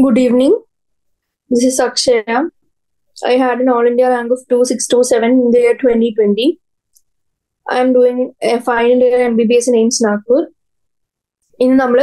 Good evening. This is Akshaya. I had an All India rank of 2627 in the year 2020. I am doing a final year MBBS in AIMS Nagpur. ഇന്ന് നമ്മൾ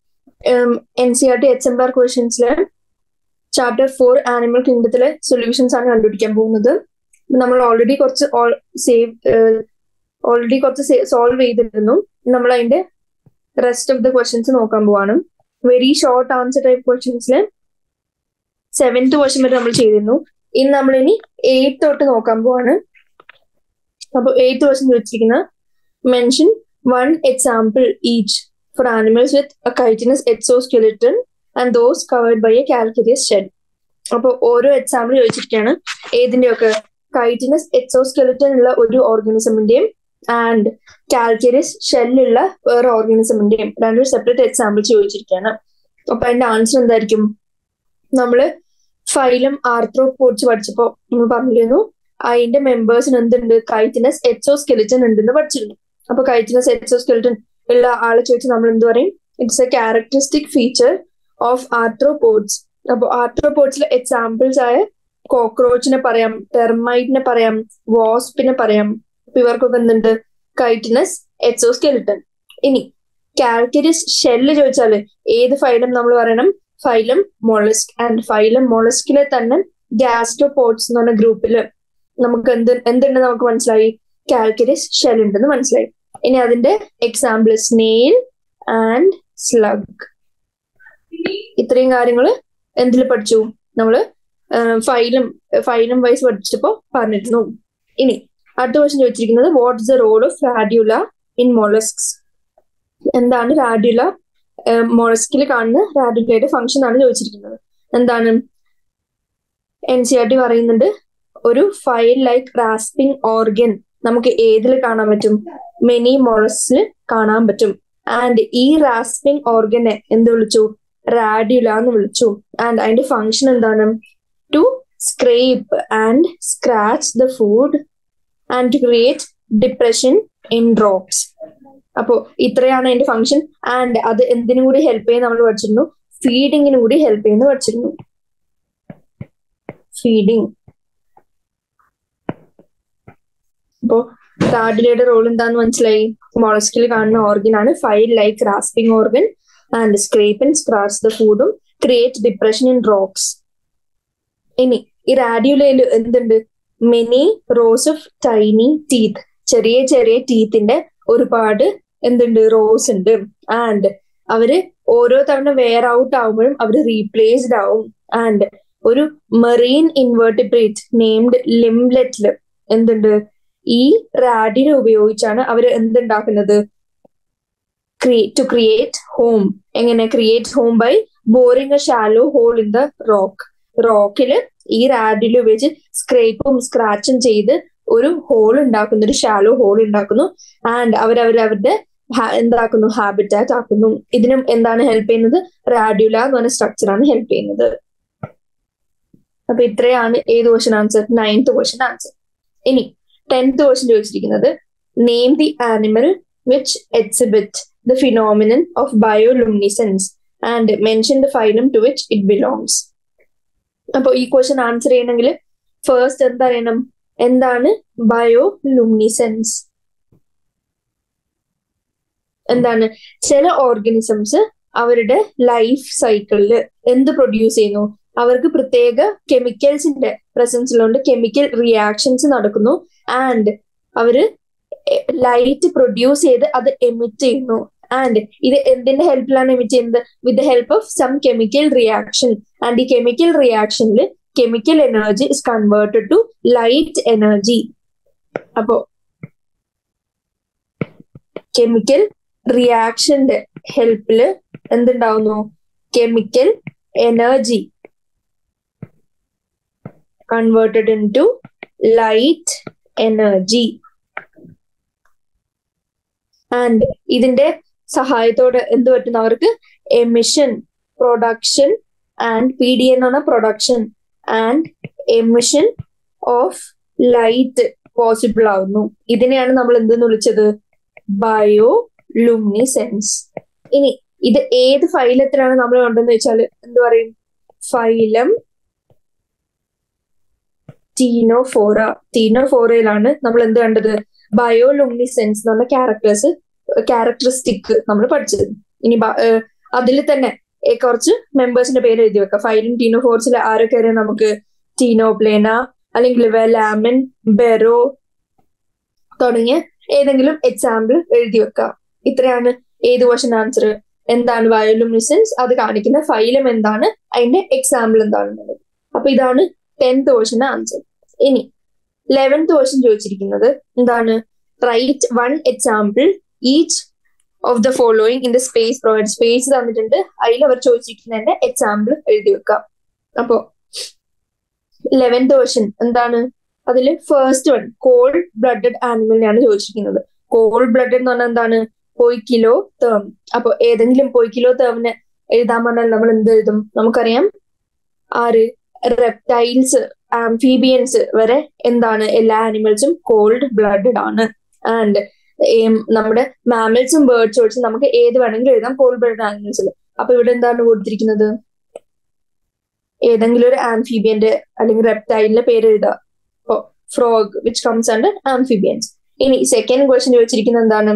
N C R T H M R ക്വസ്റ്റ്യൻസിലെ chapter four animal കിങ്ഡത്തിലെ solutions ആണ് കണ്ടുപിടിക്കാൻ പോകുന്നത് നമ്മൾ already കുറച്ച് save already കുറച്ച് സോൾവ് ചെയ്തിരുന്നു നമ്മൾ അതിന്റെ റെസ്റ്റ് ഓഫ് ദ ക്വസ്റ്റ്യൻസ് നോക്കാൻ പോവാണ് വെരി ഷോർട്ട് ആൻസർ ടൈപ്പ് ക്വസ്റ്റ്യൻസിൽ സെവൻത്ത് ക്വസ്റ്റ്യൻ വരെ നമ്മൾ ചെയ്തിരുന്നു ഇന്ന് നമ്മൾ ഇനി എയ്ത്ത് തൊട്ട് നോക്കാൻ പോവാണ് അപ്പൊ എയ്ത്ത് ക്വസ്റ്റ്യൻ ചോദിച്ചിരിക്കുന്ന mention one example each for animals with a chitinous exoskeleton and those covered by a calcareous shell അപ്പൊ ഓരോ എക്സാമ്പിൾ ചോദിച്ചിരിക്കുകയാണ് ഏതിന്റെയൊക്കെ കൈറ്റിനസ് എക്സോസ്കെലിറ്റൺ ഉള്ള ഒരു ഓർഗാനിസമിന്റെയും ആൻഡ് കാൽക്കരിയസ് ഷെല്ലുള്ള വേറെ ഓർഗാനിസമിന്റെയും രണ്ടൊരു സെപ്പറേറ്റ് എക്സാമ്പിൾ ചോദിച്ചിരിക്കുകയാണ് അപ്പൊ അതിന്റെ ആൻസർ എന്തായിരിക്കും നമ്മള് ഫൈലം ആർത്രോപോഡ്സ് പഠിച്ചപ്പോ നമ്മൾ പറഞ്ഞിരുന്നു അതിന്റെ മെമ്പേഴ്സിന് എന്തുണ്ട് കൈറ്റിനസ് എക്സോസ്കെലിറ്റൺ ഉണ്ടെന്ന് പഠിച്ചിരുന്നു അപ്പൊ കൈറ്റിനസ് എക്സോസ്കെലിറ്റൺ ഉള്ള ആളെ ചോദിച്ചാൽ നമ്മൾ എന്ത് പറയും it's a characteristic feature of arthropods അപ്പൊ ആർത്രോപോഡ്സിലെ എക്സാമ്പിൾസ് ആയ കോക്രോച്ചിനെ പറയാം ടെർമൈറ്റിനെ പറയാം വാസ്പിനെ പറയാം അപ്പൊ ഇവർക്കൊക്കെ എന്തുണ്ട് കൈറ്റിനസ് എക്സോസ്കെലിറ്റൺ ഇനി കാൽക്കരിയസ് ഷെല്ല് ചോദിച്ചാല് ഏത് ഫൈലം നമ്മൾ പറയണം ഫൈലം മൊളസ്ക് ആൻഡ് ഫൈലം മൊളസ്കിലെ തന്നെ ഗാസ്ട്രോപോഡ്സ് എന്ന് പറഞ്ഞ ഗ്രൂപ്പിൽ നമുക്ക് എന്ത് എന്തുണ്ട് നമുക്ക് മനസ്സിലായി കാൽക്കരിയസ് ഷെൽ ഉണ്ടെന്ന് മനസ്സിലായി ഇനി അതിന്റെ എക്സാമ്പിൾ സ്നെയിൽ ആൻഡ് സ്ലഗ് ഇത്രയും കാര്യങ്ങൾ എന്തിൽ പഠിച്ചു നമ്മള് ഫൈലം ഫൈലം വൈസ് പഠിച്ചപ്പോ പറഞ്ഞിരുന്നു ഇനി അടുത്ത ക്വസ്റ്റൻ ചോദിച്ചിരിക്കുന്നത് what is the role of radula in molluscs എന്താണ് റാഡ്യുല മൊളസ്കിൽ കാണുന്ന റാഡ്യുലയുടെ ഫംഗ്ഷൻ ആണ് ചോദിച്ചിരിക്കുന്നത് എന്താണ് എൻ സി ആർ ടി പറയുന്നുണ്ട് ഒരു ഫയൽ ലൈക്ക് റാസ്പിംഗ് ഓർഗൻ നമുക്ക് ഏതിൽ കാണാൻ പറ്റും മെനി മൊളസിൽ കാണാൻ പറ്റും ആൻഡ് ഈ റാസ്പിംഗ് ഓർഗനെ എന്ത് വിളിച്ചു റാഡ്യുല എന്ന് വിളിച്ചു ആൻഡ് അതിന്റെ ഫങ്ഷൻ എന്താണ് to scrape and scratch the food and to create depression in drops അപ്പോ ഇത്രയാണ് അതിന്റെ ഫങ്ഷൻ ആൻഡ് അത് എന്തിനും കൂടി ഹെൽപ്പ് ചെയ്യുന്ന നമ്മൾ പഠിച്ചിരുന്നു ഫീഡിങ്ങിനും കൂടി ഹെൽപ്പ് ചെയ്യുന്ന പഠിച്ചിരുന്നു ഫീഡിങ് അപ്പോ റാഡിലയുടെ റോൾ എന്താന്ന് മനസ്സിലായി മൊളസ്കിൽ കാണുന്ന ഓർഗൻ ആണ് file like rasping organ and scrape and scratch the ഫുഡും ക്രിയേറ്റ് ഡിപ്രഷൻ ഇൻ റോക്സ് ഇനി ഈ റാഡിയുലയിൽ എന്തുണ്ട് many rows of tiny teeth ചെറിയ ചെറിയ ടീത്തിന്റെ ഒരുപാട് എന്തുണ്ട് റോസ് ഉണ്ട് ആൻഡ് അവര് ഓരോ തവണ വെയർ ഔട്ട് ആവുമ്പോഴും അവര് റീപ്ലേസ്ഡ് ആവും ആൻഡ് ഒരു മെറീൻ ഇൻവേർട്ടിബ്രേറ്റ് നെയ്മഡ് ലിംലെറ്റില് എന്തുണ്ട് ഈ റാഡിനെ ഉപയോഗിച്ചാണ് അവർ എന്തുണ്ടാക്കുന്നത് ടു ക്രിയേറ്റ് ഹോം എങ്ങനെ create home by boring a shallow hole in the rock റോക്കില് ഈ റാഡിൽ ഉപയോഗിച്ച് സ്ക്രേപ്പും സ്ക്രാച്ചും ചെയ്ത് ഒരു ഹോൾ ഉണ്ടാക്കുന്നു ഒരു ഷാലോ ഹോൾ ഉണ്ടാക്കുന്നു ആൻഡ് അവരവർ അവരുടെ എന്താക്കുന്നു ഹാബിറ്റാറ്റ് ആക്കുന്നു ഇതിനും എന്താണ് ഹെൽപ്പ് ചെയ്യുന്നത് റാഡ്യുല എന്ന് പറഞ്ഞ സ്ട്രക്ചറാണ് ഹെൽപ്പ് ചെയ്യുന്നത് അപ്പൊ ഇത്രയാണ് ഏത് question answer ninth question answer ഇനി ടെൻത്ത് ക്വസ്റ്റൻ ചോദിച്ചിരിക്കുന്നത് name the animal which exhibit the phenomenon of bioluminescence and mention the phylum to which it belongs അപ്പൊ ഈ ക്വസ്റ്റൻ ആൻസർ ചെയ്യണമെങ്കിൽ ഫസ്റ്റ് എന്താ അറിയണം എന്താണ് ബയോലുമിനിസെൻസ് എന്താണ് ചില ഓർഗാനിസംസ് അവരുടെ ലൈഫ് സൈക്കിളിൽ എന്ത് പ്രൊഡ്യൂസ് ചെയ്യുന്നു അവർക്ക് പ്രത്യേക കെമിക്കൽസിന്റെ പ്രസൻസിലുണ്ട് കെമിക്കൽ റിയാക്ഷൻസ് നടക്കുന്നു ആൻഡ് അവര് ലൈറ്റ് പ്രൊഡ്യൂസ് ചെയ്ത് അത് എമിറ്റ് ചെയ്യുന്നു ആൻഡ് ഇത് എന്തിന്റെ ഹെൽപ്പിലാണ് എമിറ്റ് ചെയ്യുന്നത് with the help of some chemical reaction and ഈ കെമിക്കൽ റിയാക്ഷനിൽ chemical energy is converted to light energy അപ്പോ കെമിക്കൽ റിയാക്ഷന്റെ ഹെൽപ്പില് എന്തുണ്ടാവുന്നു chemical energy converted into light energy and ഇതിന്റെ സഹായത്തോടെ എന്ത് പറ്റുന്നു അവർക്ക് emission production and P D എന്ന് പറഞ്ഞ production and emission of light possible ആവുന്നു ഇതിനെയാണ് നമ്മൾ എന്തെന്ന് വിളിച്ചത് ബയോ ലുമിനിസെൻസ് ഇനി ഇത് ഏത് ഫൈലത്തിലാണ് നമ്മൾ ഉണ്ടെന്ന് വെച്ചാൽ എന്ത് പറയും ഫൈലം ടീനോഫോറ ടീനോഫോറയിലാണ് നമ്മൾ എന്ത് കണ്ടത് ബയോലുമിനിസെൻസ് എന്ന് പറഞ്ഞ ക്യാരക്ടേഴ്സ് ക്യാരക്ടറിസ്റ്റിക് നമ്മൾ പഠിച്ചത് ഇനി അതിൽ തന്നെ കുറച്ച് മെമ്പേഴ്സിന്റെ പേര് എഴുതി വെക്കാം ഫൈലും ടീനോഫോർസിൽ ആരൊക്കെ അറിയാം നമുക്ക് ടീനോപ്ലേന അല്ലെങ്കിൽ വെലാമൻ ബെറോ തുടങ്ങിയ ഏതെങ്കിലും എക്സാമ്പിൾ എഴുതി വെക്കാം ഇത്രയാണ് ഏത് ക്വസ്റ്റൻ ആൻസർ എന്താണ് ബയോലുമിനിസെൻസ് അത് കാണിക്കുന്ന ഫൈലം എന്താണ് അതിന്റെ എക്സാമ്പിൾ എന്താണെന്നുള്ളത് അപ്പൊ ഇതാണ് ടെൻത്ത് ക്വസ്റ്റിന്റെ ആൻസർ ഇനി ലെവൻത്ത് ക്വസ്റ്റൻ ചോദിച്ചിരിക്കുന്നത് എന്താണ് write one example each of the following in the space provided space തന്നിട്ടുണ്ട് അതിൽ അവർ ചോദിച്ചിരിക്കുന്നതിന്റെ എക്സാമ്പിൾ എഴുതി വെക്കാം അപ്പോ ലെവൻത്ത് ക്വസ്റ്റൻ എന്താണ് അതിൽ ഫസ്റ്റ് വൺ കോൾഡ് ബ്ലഡഡ് ആനിമലിനെയാണ് ചോദിച്ചിരിക്കുന്നത് കോൾഡ് ബ്ലഡഡ് എന്ന് പറഞ്ഞാൽ എന്താണ് പൊയ്ക്കിലോ തേം അപ്പൊ ഏതെങ്കിലും പൊയ്ക്കിലോ തേമിനെ എഴുതാൻ പറഞ്ഞാൽ നമ്മൾ എന്ത് എഴുതും നമുക്കറിയാം ആര് റെപ്റ്റൈൽസ് ആംഫീബിയൻസ് വരെ എന്താണ് എല്ലാ ആനിമൽസും കോൾഡ് ബ്ലഡഡ് ആണ് ആൻഡ് നമ്മുടെ മാമൽസും ബേർഡ്സും ഒഴിച്ച് നമുക്ക് ഏത് വേണമെങ്കിലും എഴുതാം കോൾഡ് ബ്ലഡഡ് ആനിമൽസിൽ അപ്പൊ ഇവിടെ എന്താണ് കൊടുത്തിരിക്കുന്നത് ഏതെങ്കിലും ഒരു ആംഫീബിയന്റെ അല്ലെങ്കിൽ റെപ്റ്റൈലിന്റെ പേര് എഴുതുക ഇപ്പോ frog which comes under amphibians ഇനി സെക്കൻഡ് ക്വസ്റ്റ്യൻ ചോദിച്ചിരിക്കുന്നത് എന്താണ്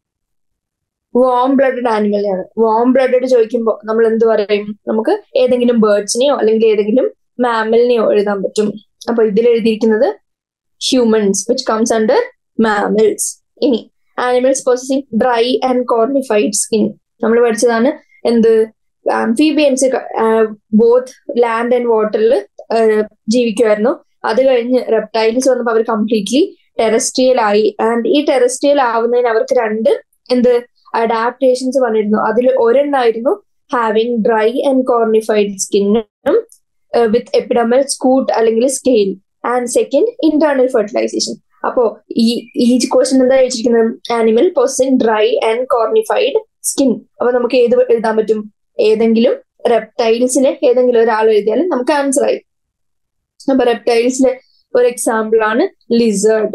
വാം ബ്ലഡഡ് ആനിമലാണ് വാം ബ്ലഡഡ് ചോദിക്കുമ്പോൾ നമ്മൾ എന്ത് പറയും നമുക്ക് ഏതെങ്കിലും ബേർഡ്സിനെയോ അല്ലെങ്കിൽ ഏതെങ്കിലും മാമലിനെയോ എഴുതാൻ പറ്റും അപ്പൊ ഇതിൽ എഴുതിയിരിക്കുന്നത് humans which comes under mammals ഇനി animals possessing dry and cornified skin നമ്മൾ പഠിച്ചതാണ് എന്ത് ആംഫീബിയൻസ് ബോത്ത് ലാൻഡ് ആൻഡ് വാട്ടറിൽ ജീവിക്കുമായിരുന്നു അത് കഴിഞ്ഞ് റെപ്റ്റൈൽസ് വന്നപ്പോൾ അവർ കംപ്ലീറ്റ്ലി ടെറസ്ട്രിയൽ ആയി ആൻഡ് ഈ ടെറസ്ട്രിയൽ ആവുന്നതിന് അവർക്ക് രണ്ട് എന്ത് അഡാപ്റ്റേഷൻസ് വന്നിരുന്നു അതിൽ ഒരെണ്ണായിരുന്നു ഹാവിങ് ഡ്രൈ ആൻഡ് കോർണിഫൈഡ് സ്കിന്നും വിത്ത് എപ്പിഡമൽ സ്കൂട്ട് അല്ലെങ്കിൽ scale and second internal fertilisation അപ്പോ ഈ ഈ ക്വസ്റ്റൻ എന്താ ചോദിച്ചിരിക്കുന്നത് animal possessing dry and cornified skin അപ്പൊ നമുക്ക് ഏത് എഴുതാൻ പറ്റും ഏതെങ്കിലും റെപ്റ്റൈൽസിലെ ഏതെങ്കിലും ഒരാൾ എഴുതിയാലും നമുക്ക് ആൻസർ ആയി അപ്പൊ റെപ്റ്റൈൽസിലെ ഒരു എക്സാമ്പിൾ ആണ് ലിസേർഡ്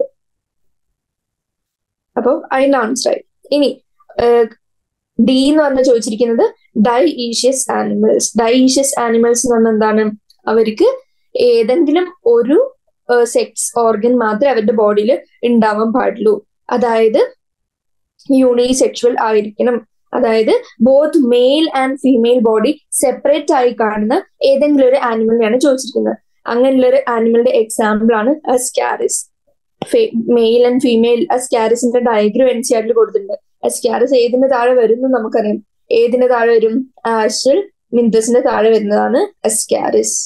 അപ്പൊ അതിന്റെ ആൻസർ ആയി ഇനി ഡി എന്ന് പറഞ്ഞ ചോദിച്ചിരിക്കുന്നത് dioecious animals dioecious animals എന്ന് പറഞ്ഞാൽ എന്താണ് അവർക്ക് ഏതെങ്കിലും ഒരു സെക്സ് ഓർഗൻ മാത്രമേ അവരുടെ ബോഡിയിൽ ഉണ്ടാവാൻ പാടുള്ളൂ അതായത് യൂണിസെക്ഷൽ ആയിരിക്കണം അതായത് both male and female body separate ആയി കാണുന്ന ഏതെങ്കിലും ഒരു ആനിമലിനെയാണ് ചോദിച്ചിരിക്കുന്നത് അങ്ങനെയുള്ള ഒരു ആനിമലിന്റെ എക്സാമ്പിൾ ആണ് അസ്കാരിസ് മെയിൽ ആൻഡ് ഫീമെയിൽ അസ്കാരിസിന്റെ ഡയഗ്രം എൻ സി ആറിൽ കൊടുത്തിട്ടുണ്ട് അസ്കാരിസ് ഏതിന്റെ താഴെ വരും എന്ന് നമുക്കറിയാം ഏതിന്റെ താഴെ വരും ആഷൽ മിന്തസിന്റെ താഴെ വരുന്നതാണ് അസ്കാരിസ്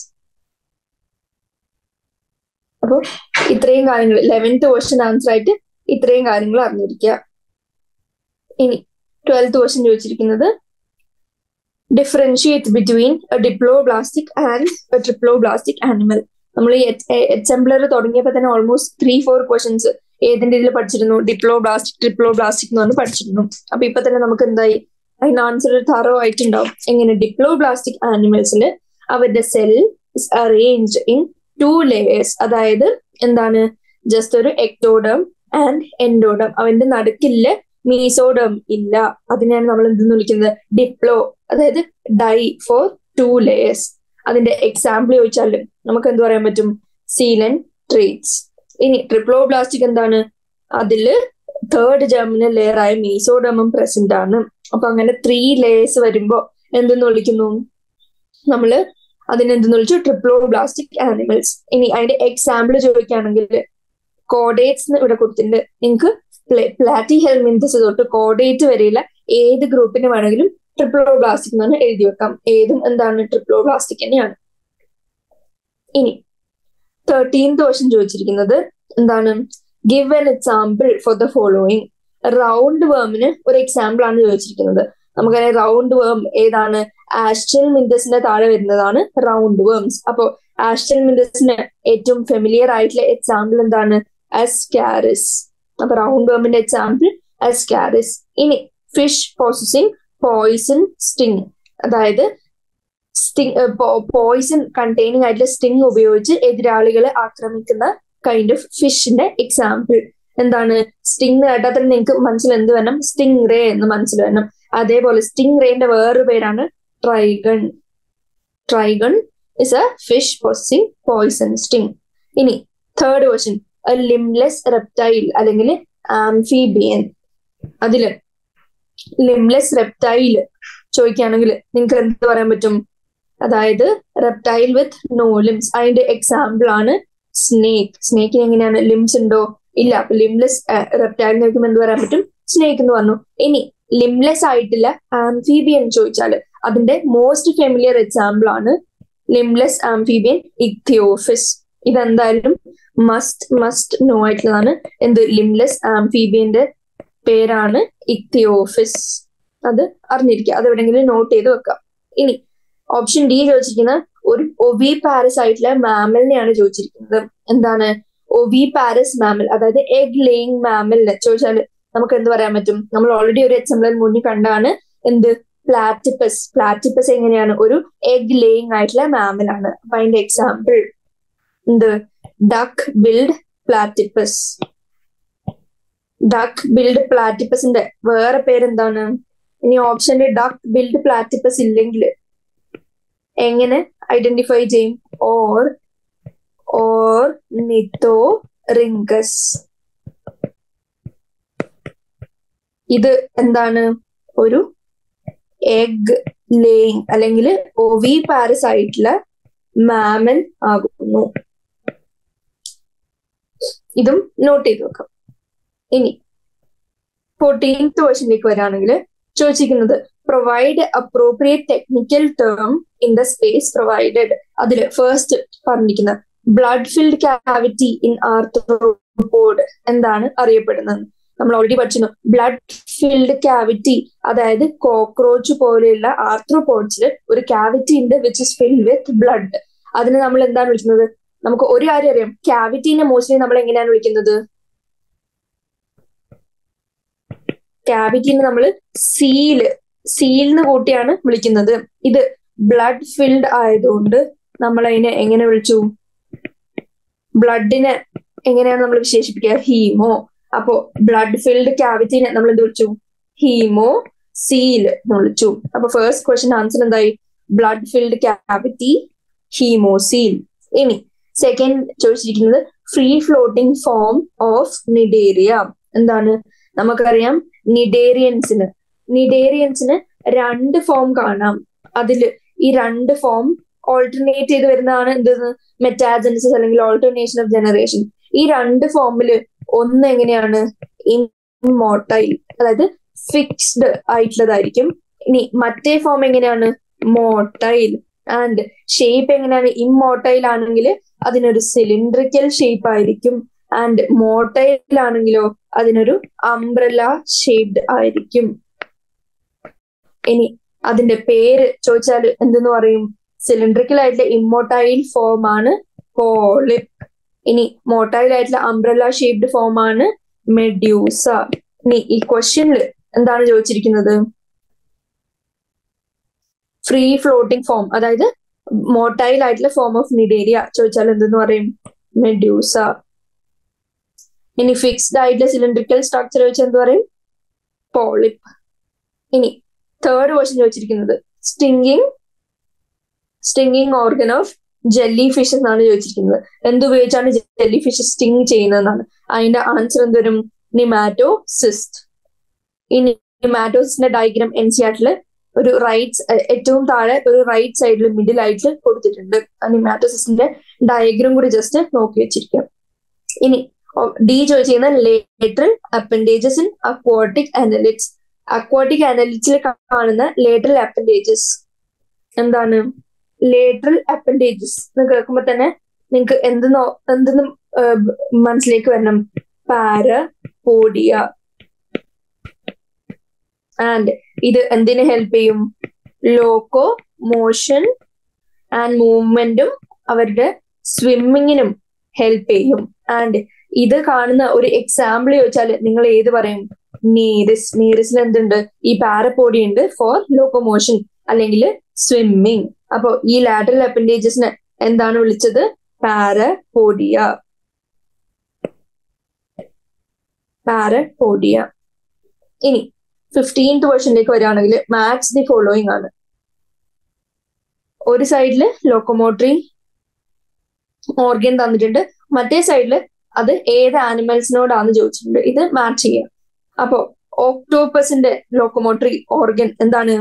അപ്പൊ ഇത്രയും കാര്യങ്ങൾ ലെവൻത്ത് ക്വസ്റ്റ്യൻ ആൻസർ ആയിട്ട് ഇത്രയും കാര്യങ്ങൾ അറിഞ്ഞിരിക്കുക ഇനി ട്വൽത്ത് ക്വസ്റ്റ്യൻ ചോദിച്ചിരിക്കുന്നത് differentiate between diploblastic and triploblastic animal നമ്മൾ ഈ എക്സാമ്പിളർ തുടങ്ങിയപ്പോൾ തന്നെ ഓൾമോസ്റ്റ് ത്രീ ഫോർ ക്വസ്റ്റ്യൻസ് ഏതിന്റെ ഇതിൽ പഠിച്ചിരുന്നു ഡിപ്ലോബ്ലാസ്റ്റിക് ട്രിപ്ലോബ്ലാസ്റ്റിക് എന്ന് പറഞ്ഞ് പഠിച്ചിരുന്നു അപ്പൊ ഇപ്പൊ തന്നെ നമുക്ക് എന്തായി അതിന് ആൻസർ തറോ ആയിട്ടുണ്ടാവും എങ്ങനെ ഡിപ്ലോബ്ലാസ്റ്റിക് ആനിമൽസിൽ അവരുടെ cell is arrange in two layers അതായത് എന്താണ് ജസ്റ്റ് ഒരു എക്ടോഡം ആൻഡ് എൻഡോഡം അവന്റെ നടുക്കില്ല മീസോഡം ഇല്ല അതിനെയാണ് നമ്മൾ എന്തെന്ന് വിളിക്കുന്നത് ഡിപ്ലോ അതായത് ഡൈ ഫോർ ടു ലെയേഴ്സ് അതിന്റെ എക്സാമ്പിൾ ചോദിച്ചാൽ നമുക്ക് എന്ത് പറയാൻ പറ്റും സീലൻ ട്രേറ്റ്സ് ഇനി ട്രിപ്ലോബ്ലാസ്റ്റിക് എന്താണ് അതില് തേർഡ് ജെർമിനൽ ലെയർ ആയ മീസോഡമും പ്രസന്റ് ആണ് അപ്പൊ അങ്ങനെ ത്രീ ലെയേഴ്സ് വരുമ്പോ എന്തെന്ന് വിളിക്കുന്നു നമ്മള് അതിനെന്തെന്ന് വിളിച്ചു ട്രിപ്ലോബ്ലാസ്റ്റിക് ആനിമൽസ് ഇനി അതിന്റെ എക്സാമ്പിൾ ചോദിക്കുകയാണെങ്കിൽ കോഡേറ്റ്സ് ഇവിടെ കൊടുത്തിട്ടുണ്ട് നിങ്ങൾക്ക് പ്ലാറ്റി ഹെൽമിന്തസ് തൊട്ട് കോഡേറ്റ് വരെയുള്ള ഏത് ഗ്രൂപ്പിന് വേണമെങ്കിലും ട്രിപ്ലോബ്ലാസ്റ്റിക് എന്ന് പറഞ്ഞാൽ എഴുതി വെക്കാം ഏതും എന്താണ് ട്രിപ്ലോബ്ലാസ്റ്റിക് തന്നെയാണ് ഇനി തേർട്ടീൻത് ക്വസ്റ്റൻ ചോദിച്ചിരിക്കുന്നത് എന്താണ് give an example for the following round വേമിന് ഒരു എക്സാമ്പിൾ ആണ് ചോദിച്ചിരിക്കുന്നത് നമുക്കറിയാം റൗണ്ട് വേം ഏതാണ് ആസ്റ്റൽ മിന്തസിന്റെ താഴെ വരുന്നതാണ് റൗണ്ട് വേംസ് അപ്പോ ആസ്റ്റൽ മിന്തസിന് ഏറ്റവും ഫെമിലിയർ ആയിട്ടുള്ള എക്സാമ്പിൾ എന്താണ് അസ്കാരിസ് അപ്പൊ റൗണ്ട് വേമിന്റെ എക്സാമ്പിൾ അസ്കാരിസ് ഇനി ഫിഷ് പ്രോസസിങ് പോയിസൺ സ്റ്റിങ് അതായത് സ്റ്റിങ് പോയിസൺ കണ്ടെയ്നിങ് ആയിട്ടുള്ള സ്റ്റിങ് ഉപയോഗിച്ച് എതിരാളികളെ ആക്രമിക്കുന്ന കൈൻഡ് ഓഫ് ഫിഷിന്റെ എക്സാമ്പിൾ എന്താണ് സ്റ്റിങ് കേട്ടാൽ തന്നെ നിങ്ങൾക്ക് മനസ്സിൽ എന്ത് വേണം സ്റ്റിങ് റേ എന്ന് മനസ്സിൽ വേണം അതേപോലെ സ്റ്റിങ് റേന്റെ വേറൊരു പേരാണ് trygon trygon is a fish possessing poison sting ഇനി third question a limbless reptile അല്ലെങ്കിൽ ആംഫീബിയൻ അതില് ലിംലെസ് റെപ്റ്റൈൽ ചോദിക്കുകയാണെങ്കിൽ നിങ്ങൾക്ക് എന്ത് പറയാൻ പറ്റും അതായത് റെപ്റ്റൈൽ വിത്ത് നോ ലിംസ് അതിന്റെ എക്സാമ്പിൾ ആണ് സ്നേക്ക് സ്നേക്കിന് എങ്ങനെയാണ് ലിംസ് ഉണ്ടോ ഇല്ല അപ്പൊ ലിംലെസ് റെപ്റ്റൈൽ നോക്കുമ്പോൾ എന്ത് പറയാൻ പറ്റും സ്നേക്ക് എന്ന് പറഞ്ഞു ഇനി ലിംലെസ് ആയിട്ടുള്ള ആംഫീബിയൻ ചോദിച്ചാൽ അതിന്റെ മോസ്റ്റ് ഫെമിലിയർ എക്സാമ്പിൾ ആണ് ലിംലെസ് ആംഫീബിയൻ ഇക്തിയോഫിസ് ഇതെന്തായാലും മസ്റ്റ് മസ്റ്റ് നോ ആയിട്ടുള്ളതാണ് എന്ത് ലിംലെസ് ആംഫീബിയന്റെ പേരാണ് ഇക്തിയോഫിസ് അത് അറിഞ്ഞിരിക്കുക അത് എവിടെയെങ്കിലും നോട്ട് ചെയ്ത് വെക്കാം ഇനി ഓപ്ഷൻ ഡി ചോദിച്ചിരിക്കുന്ന ഒരു ഒവി പാരസ് ആയിട്ടുള്ള മാമലിനെയാണ് ചോദിച്ചിരിക്കുന്നത് എന്താണ് ഒവി പാരസ് മാമൽ അതായത് എഗ് ലേയിങ് മാമലിന് ചോദിച്ചാൽ നമുക്ക് എന്ത് പറയാൻ പറ്റും നമ്മൾ ഓൾറെഡി ഒരു എക്സാമ്പിൾ മുന്നിൽ കണ്ടാണ് എന്ത് പ്ലാറ്റിപ്പസ് പ്ലാറ്റിപ്പസ് എങ്ങനെയാണ് ഒരു എഗ് ലേയിങ് ആയിട്ടുള്ള മാമലാണ് അപ്പൊ അതിന്റെ എക്സാമ്പിൾ എന്ത് duck billed platypus duck billed പ്ലാറ്റിപ്പസിന്റെ വേറെ പേരെന്താണ് ഇനി ഓപ്ഷനിൽ ഡക്ക് ബിൽഡ് പ്ലാറ്റിപ്പസ് ഇല്ലെങ്കിൽ എങ്ങനെ ഐഡന്റിഫൈ ചെയ്യും ഓർ ഓർ നിത്തോ റിങ്കസ് ഇത് എന്താണ് ഒരു എഗ് ലേയിങ് അല്ലെങ്കിൽ ഒവി പാരസ് ആയിട്ടുള്ള മാമൻ ആകുന്നു ഇതും നോട്ട് ചെയ്ത് വെക്കാം ഇനി ഫോർട്ടീൻത്ത് വേർഷനിലേക്ക് വരാണെങ്കിൽ ചോദിച്ചിരിക്കുന്നത് provide appropriate technical term in the space provided അതിൽ ഫസ്റ്റ് പറഞ്ഞിരിക്കുന്ന blood filled cavity in arthropod എന്താണ് അറിയപ്പെടുന്നത് നമ്മൾ ഓൾറെഡി പഠിച്ചിരുന്നു ബ്ലഡ് ഫിൽഡ് കാവിറ്റി അതായത് കോക്രോച്ച് പോലെയുള്ള ആർത്രോപോഡ്സിൽ ഒരു കാവിറ്റി ഉണ്ട് which is filled with blood അതിന് നമ്മൾ എന്താണ് വിളിക്കുന്നത് നമുക്ക് ഒരു കാര്യം അറിയാം കാവിറ്റീനെ മോസ്റ്റ്ലി നമ്മൾ എങ്ങനെയാണ് വിളിക്കുന്നത് കാവിറ്റീനെ നമ്മൾ സീല് സീലിന് കൂട്ടിയാണ് വിളിക്കുന്നത് ഇത് ബ്ലഡ് ഫിൽഡ് ആയതുകൊണ്ട് നമ്മൾ അതിനെ എങ്ങനെ വിളിച്ചു ബ്ലഡിനെ എങ്ങനെയാണ് നമ്മൾ വിശേഷിപ്പിക്കുക ഹീമോ അപ്പോ ബ്ലഡ് ഫിൽഡ് ക്യാവിറ്റിനെ നമ്മൾ എന്ത് വിളിച്ചു ഹീമോ സീൽ എന്ന് വിളിച്ചു അപ്പൊ ഫസ്റ്റ് ക്വസ്റ്റ്യൻ ആൻസർ എന്തായി ബ്ലഡ് ഫിൽഡ് ക്യാവിറ്റി ഹീമോസീൽ ഇനി സെക്കൻഡ് ചോദിച്ചിരിക്കുന്നത് free floating form of Cnidaria എന്താണ് നമുക്കറിയാം നിഡേറിയൻസിന് നിഡേറിയൻസിന് രണ്ട് ഫോം കാണാം അതിൽ ഈ രണ്ട് ഫോം ഓൾട്ടർനേറ്റ് ചെയ്ത് വരുന്നതാണ് എന്തെന്ന് മെറ്റാജനസിസ് അല്ലെങ്കിൽ ഓൾട്ടർനേഷൻ ഓഫ് ജനറേഷൻ ഈ രണ്ട് ഫോമിൽ ഒന്ന് എങ്ങനെയാണ് ഇൻമോട്ടൈൽ അതായത് ഫിക്സ്ഡ് ആയിട്ടുള്ളതായിരിക്കും ഇനി മറ്റേ ഫോം എങ്ങനെയാണ് മോട്ടൈൽ ആൻഡ് ഷേപ്പ് എങ്ങനെയാണ് ഇമ്മോട്ടൈൽ ആണെങ്കിൽ അതിനൊരു സിലിണ്ടറിക്കൽ ഷേപ്പ് ആയിരിക്കും ആൻഡ് മോട്ടൈൽ ആണെങ്കിലോ അതിനൊരു അംബ്രല ഷേപ്ഡ് ആയിരിക്കും ഇനി അതിന്റെ പേര് ചോദിച്ചാൽ എന്തെന്ന് പറയും സിലിണ്ടറിക്കൽ ആയിട്ടുള്ള ഇമ്മോട്ടൈൽ ഫോം ആണ് പോളിപ്പ് ഇനി മോട്ടൈൽ ആയിട്ടുള്ള അംബ്രല ഷേപ്ഡ് ഫോം ആണ് മെഡ്യൂസ ഇനി ഈ ക്വസ്റ്റ്യനിൽ എന്താണ് ചോദിച്ചിരിക്കുന്നത് ഫ്രീ ഫ്ലോട്ടിംഗ് ഫോം അതായത് മോട്ടൈൽ ആയിട്ടുള്ള ഫോം ഓഫ് നിഡേരിയ ചോദിച്ചാൽ എന്തെന്ന് പറയും മെഡ്യൂസ ഇനി ഫിക്സ്ഡ് ആയിട്ടുള്ള സിലിണ്ടറിക്കൽ സ്ട്രക്ചർ ചോദിച്ചാൽ എന്ത് പറയും പോളിപ്പ് ഇനി തേർഡ് ക്വസ്റ്റ്യൻ ചോദിച്ചിരിക്കുന്നത് stinging stinging organ of jellyfish എന്നാണ് ചോദിച്ചിരിക്കുന്നത് എന്തുപയോഗിച്ചാണ് ജെല്ലി ഫിഷ് സ്റ്റിങ് ചെയ്യുന്നതെന്നാണ് അതിന്റെ ആൻസർ എന്തുവരും നിമാറ്റോ സിസ്റ്റ് ഈ നിമാറ്റോസിന്റെ ഡയഗ്രാം എൻ സി ആർട്ടില് ഒരു റൈറ്റ് ഏറ്റവും താഴെ ഒരു റൈറ്റ് സൈഡിൽ മിഡിൽ ആയിട്ട് കൊടുത്തിട്ടുണ്ട് ആ നിമാറ്റോസിന്റെ ഡയഗ്രാം കൂടി ജസ്റ്റ് നോക്കി വെച്ചിരിക്കാം ഇനി ഡി ചോദിച്ചിരുന്ന lateral appendages in aquatic annelids aquatic അനലിറ്റ്സിൽ കാണുന്ന ലേറ്ററൽ അപ്പൻഡേജസ് എന്താണ് ലേറ്ററൽ അപ്പൻഡേജസ് എന്ന് കേൾക്കുമ്പോ തന്നെ നിങ്ങൾക്ക് എന്തെന്നോ എന്തെന്ന് മനസ്സിലേക്ക് വരണം പാര പോഡിയ ആൻഡ് ഇത് എന്തിനെ ഹെൽപ്പ് ചെയ്യും ലോക്കോ മോഷൻ ആൻഡ് മൂവ്മെന്റും അവരുടെ സ്വിമ്മിങ്ങിനും ഹെൽപ്പ് ചെയ്യും ആൻഡ് ഇത് കാണുന്ന ഒരു എക്സാമ്പിൾ ചോദിച്ചാൽ നിങ്ങൾ ഏത് പറയും നീറിസ് നീറിസിൽ എന്തുണ്ട് ഈ പാരപ്പോഡി ഉണ്ട് ഫോർ ലോക്കോമോഷൻ അല്ലെങ്കിൽ സ്വിമ്മിങ് അപ്പോ ഈ ലാറ്ററൽ അപ്പൻഡേജസിനെ എന്താണ് വിളിച്ചത് പാരപോഡിയ പാരപോഡിയ ഇനി ഫിഫ്റ്റീൻത് വേർഷനിലേക്ക് വരികയാണെങ്കിൽ മാച്ച് ദി ഫോളോയിങ് ആണ് ഒരു സൈഡില് ലോക്കോമോട്ടറി ഓർഗൻ തന്നിട്ടുണ്ട് മറ്റേ സൈഡില് അത് ഏത് ആനിമൽസിനോടാന്ന് ചോദിച്ചിട്ടുണ്ട് ഇത് മാച്ച് ചെയ്യാം അപ്പോ ഓക്ടോപ്പസിന്റെ ലോക്കോമോട്ടറി ഓർഗൻ എന്താണ്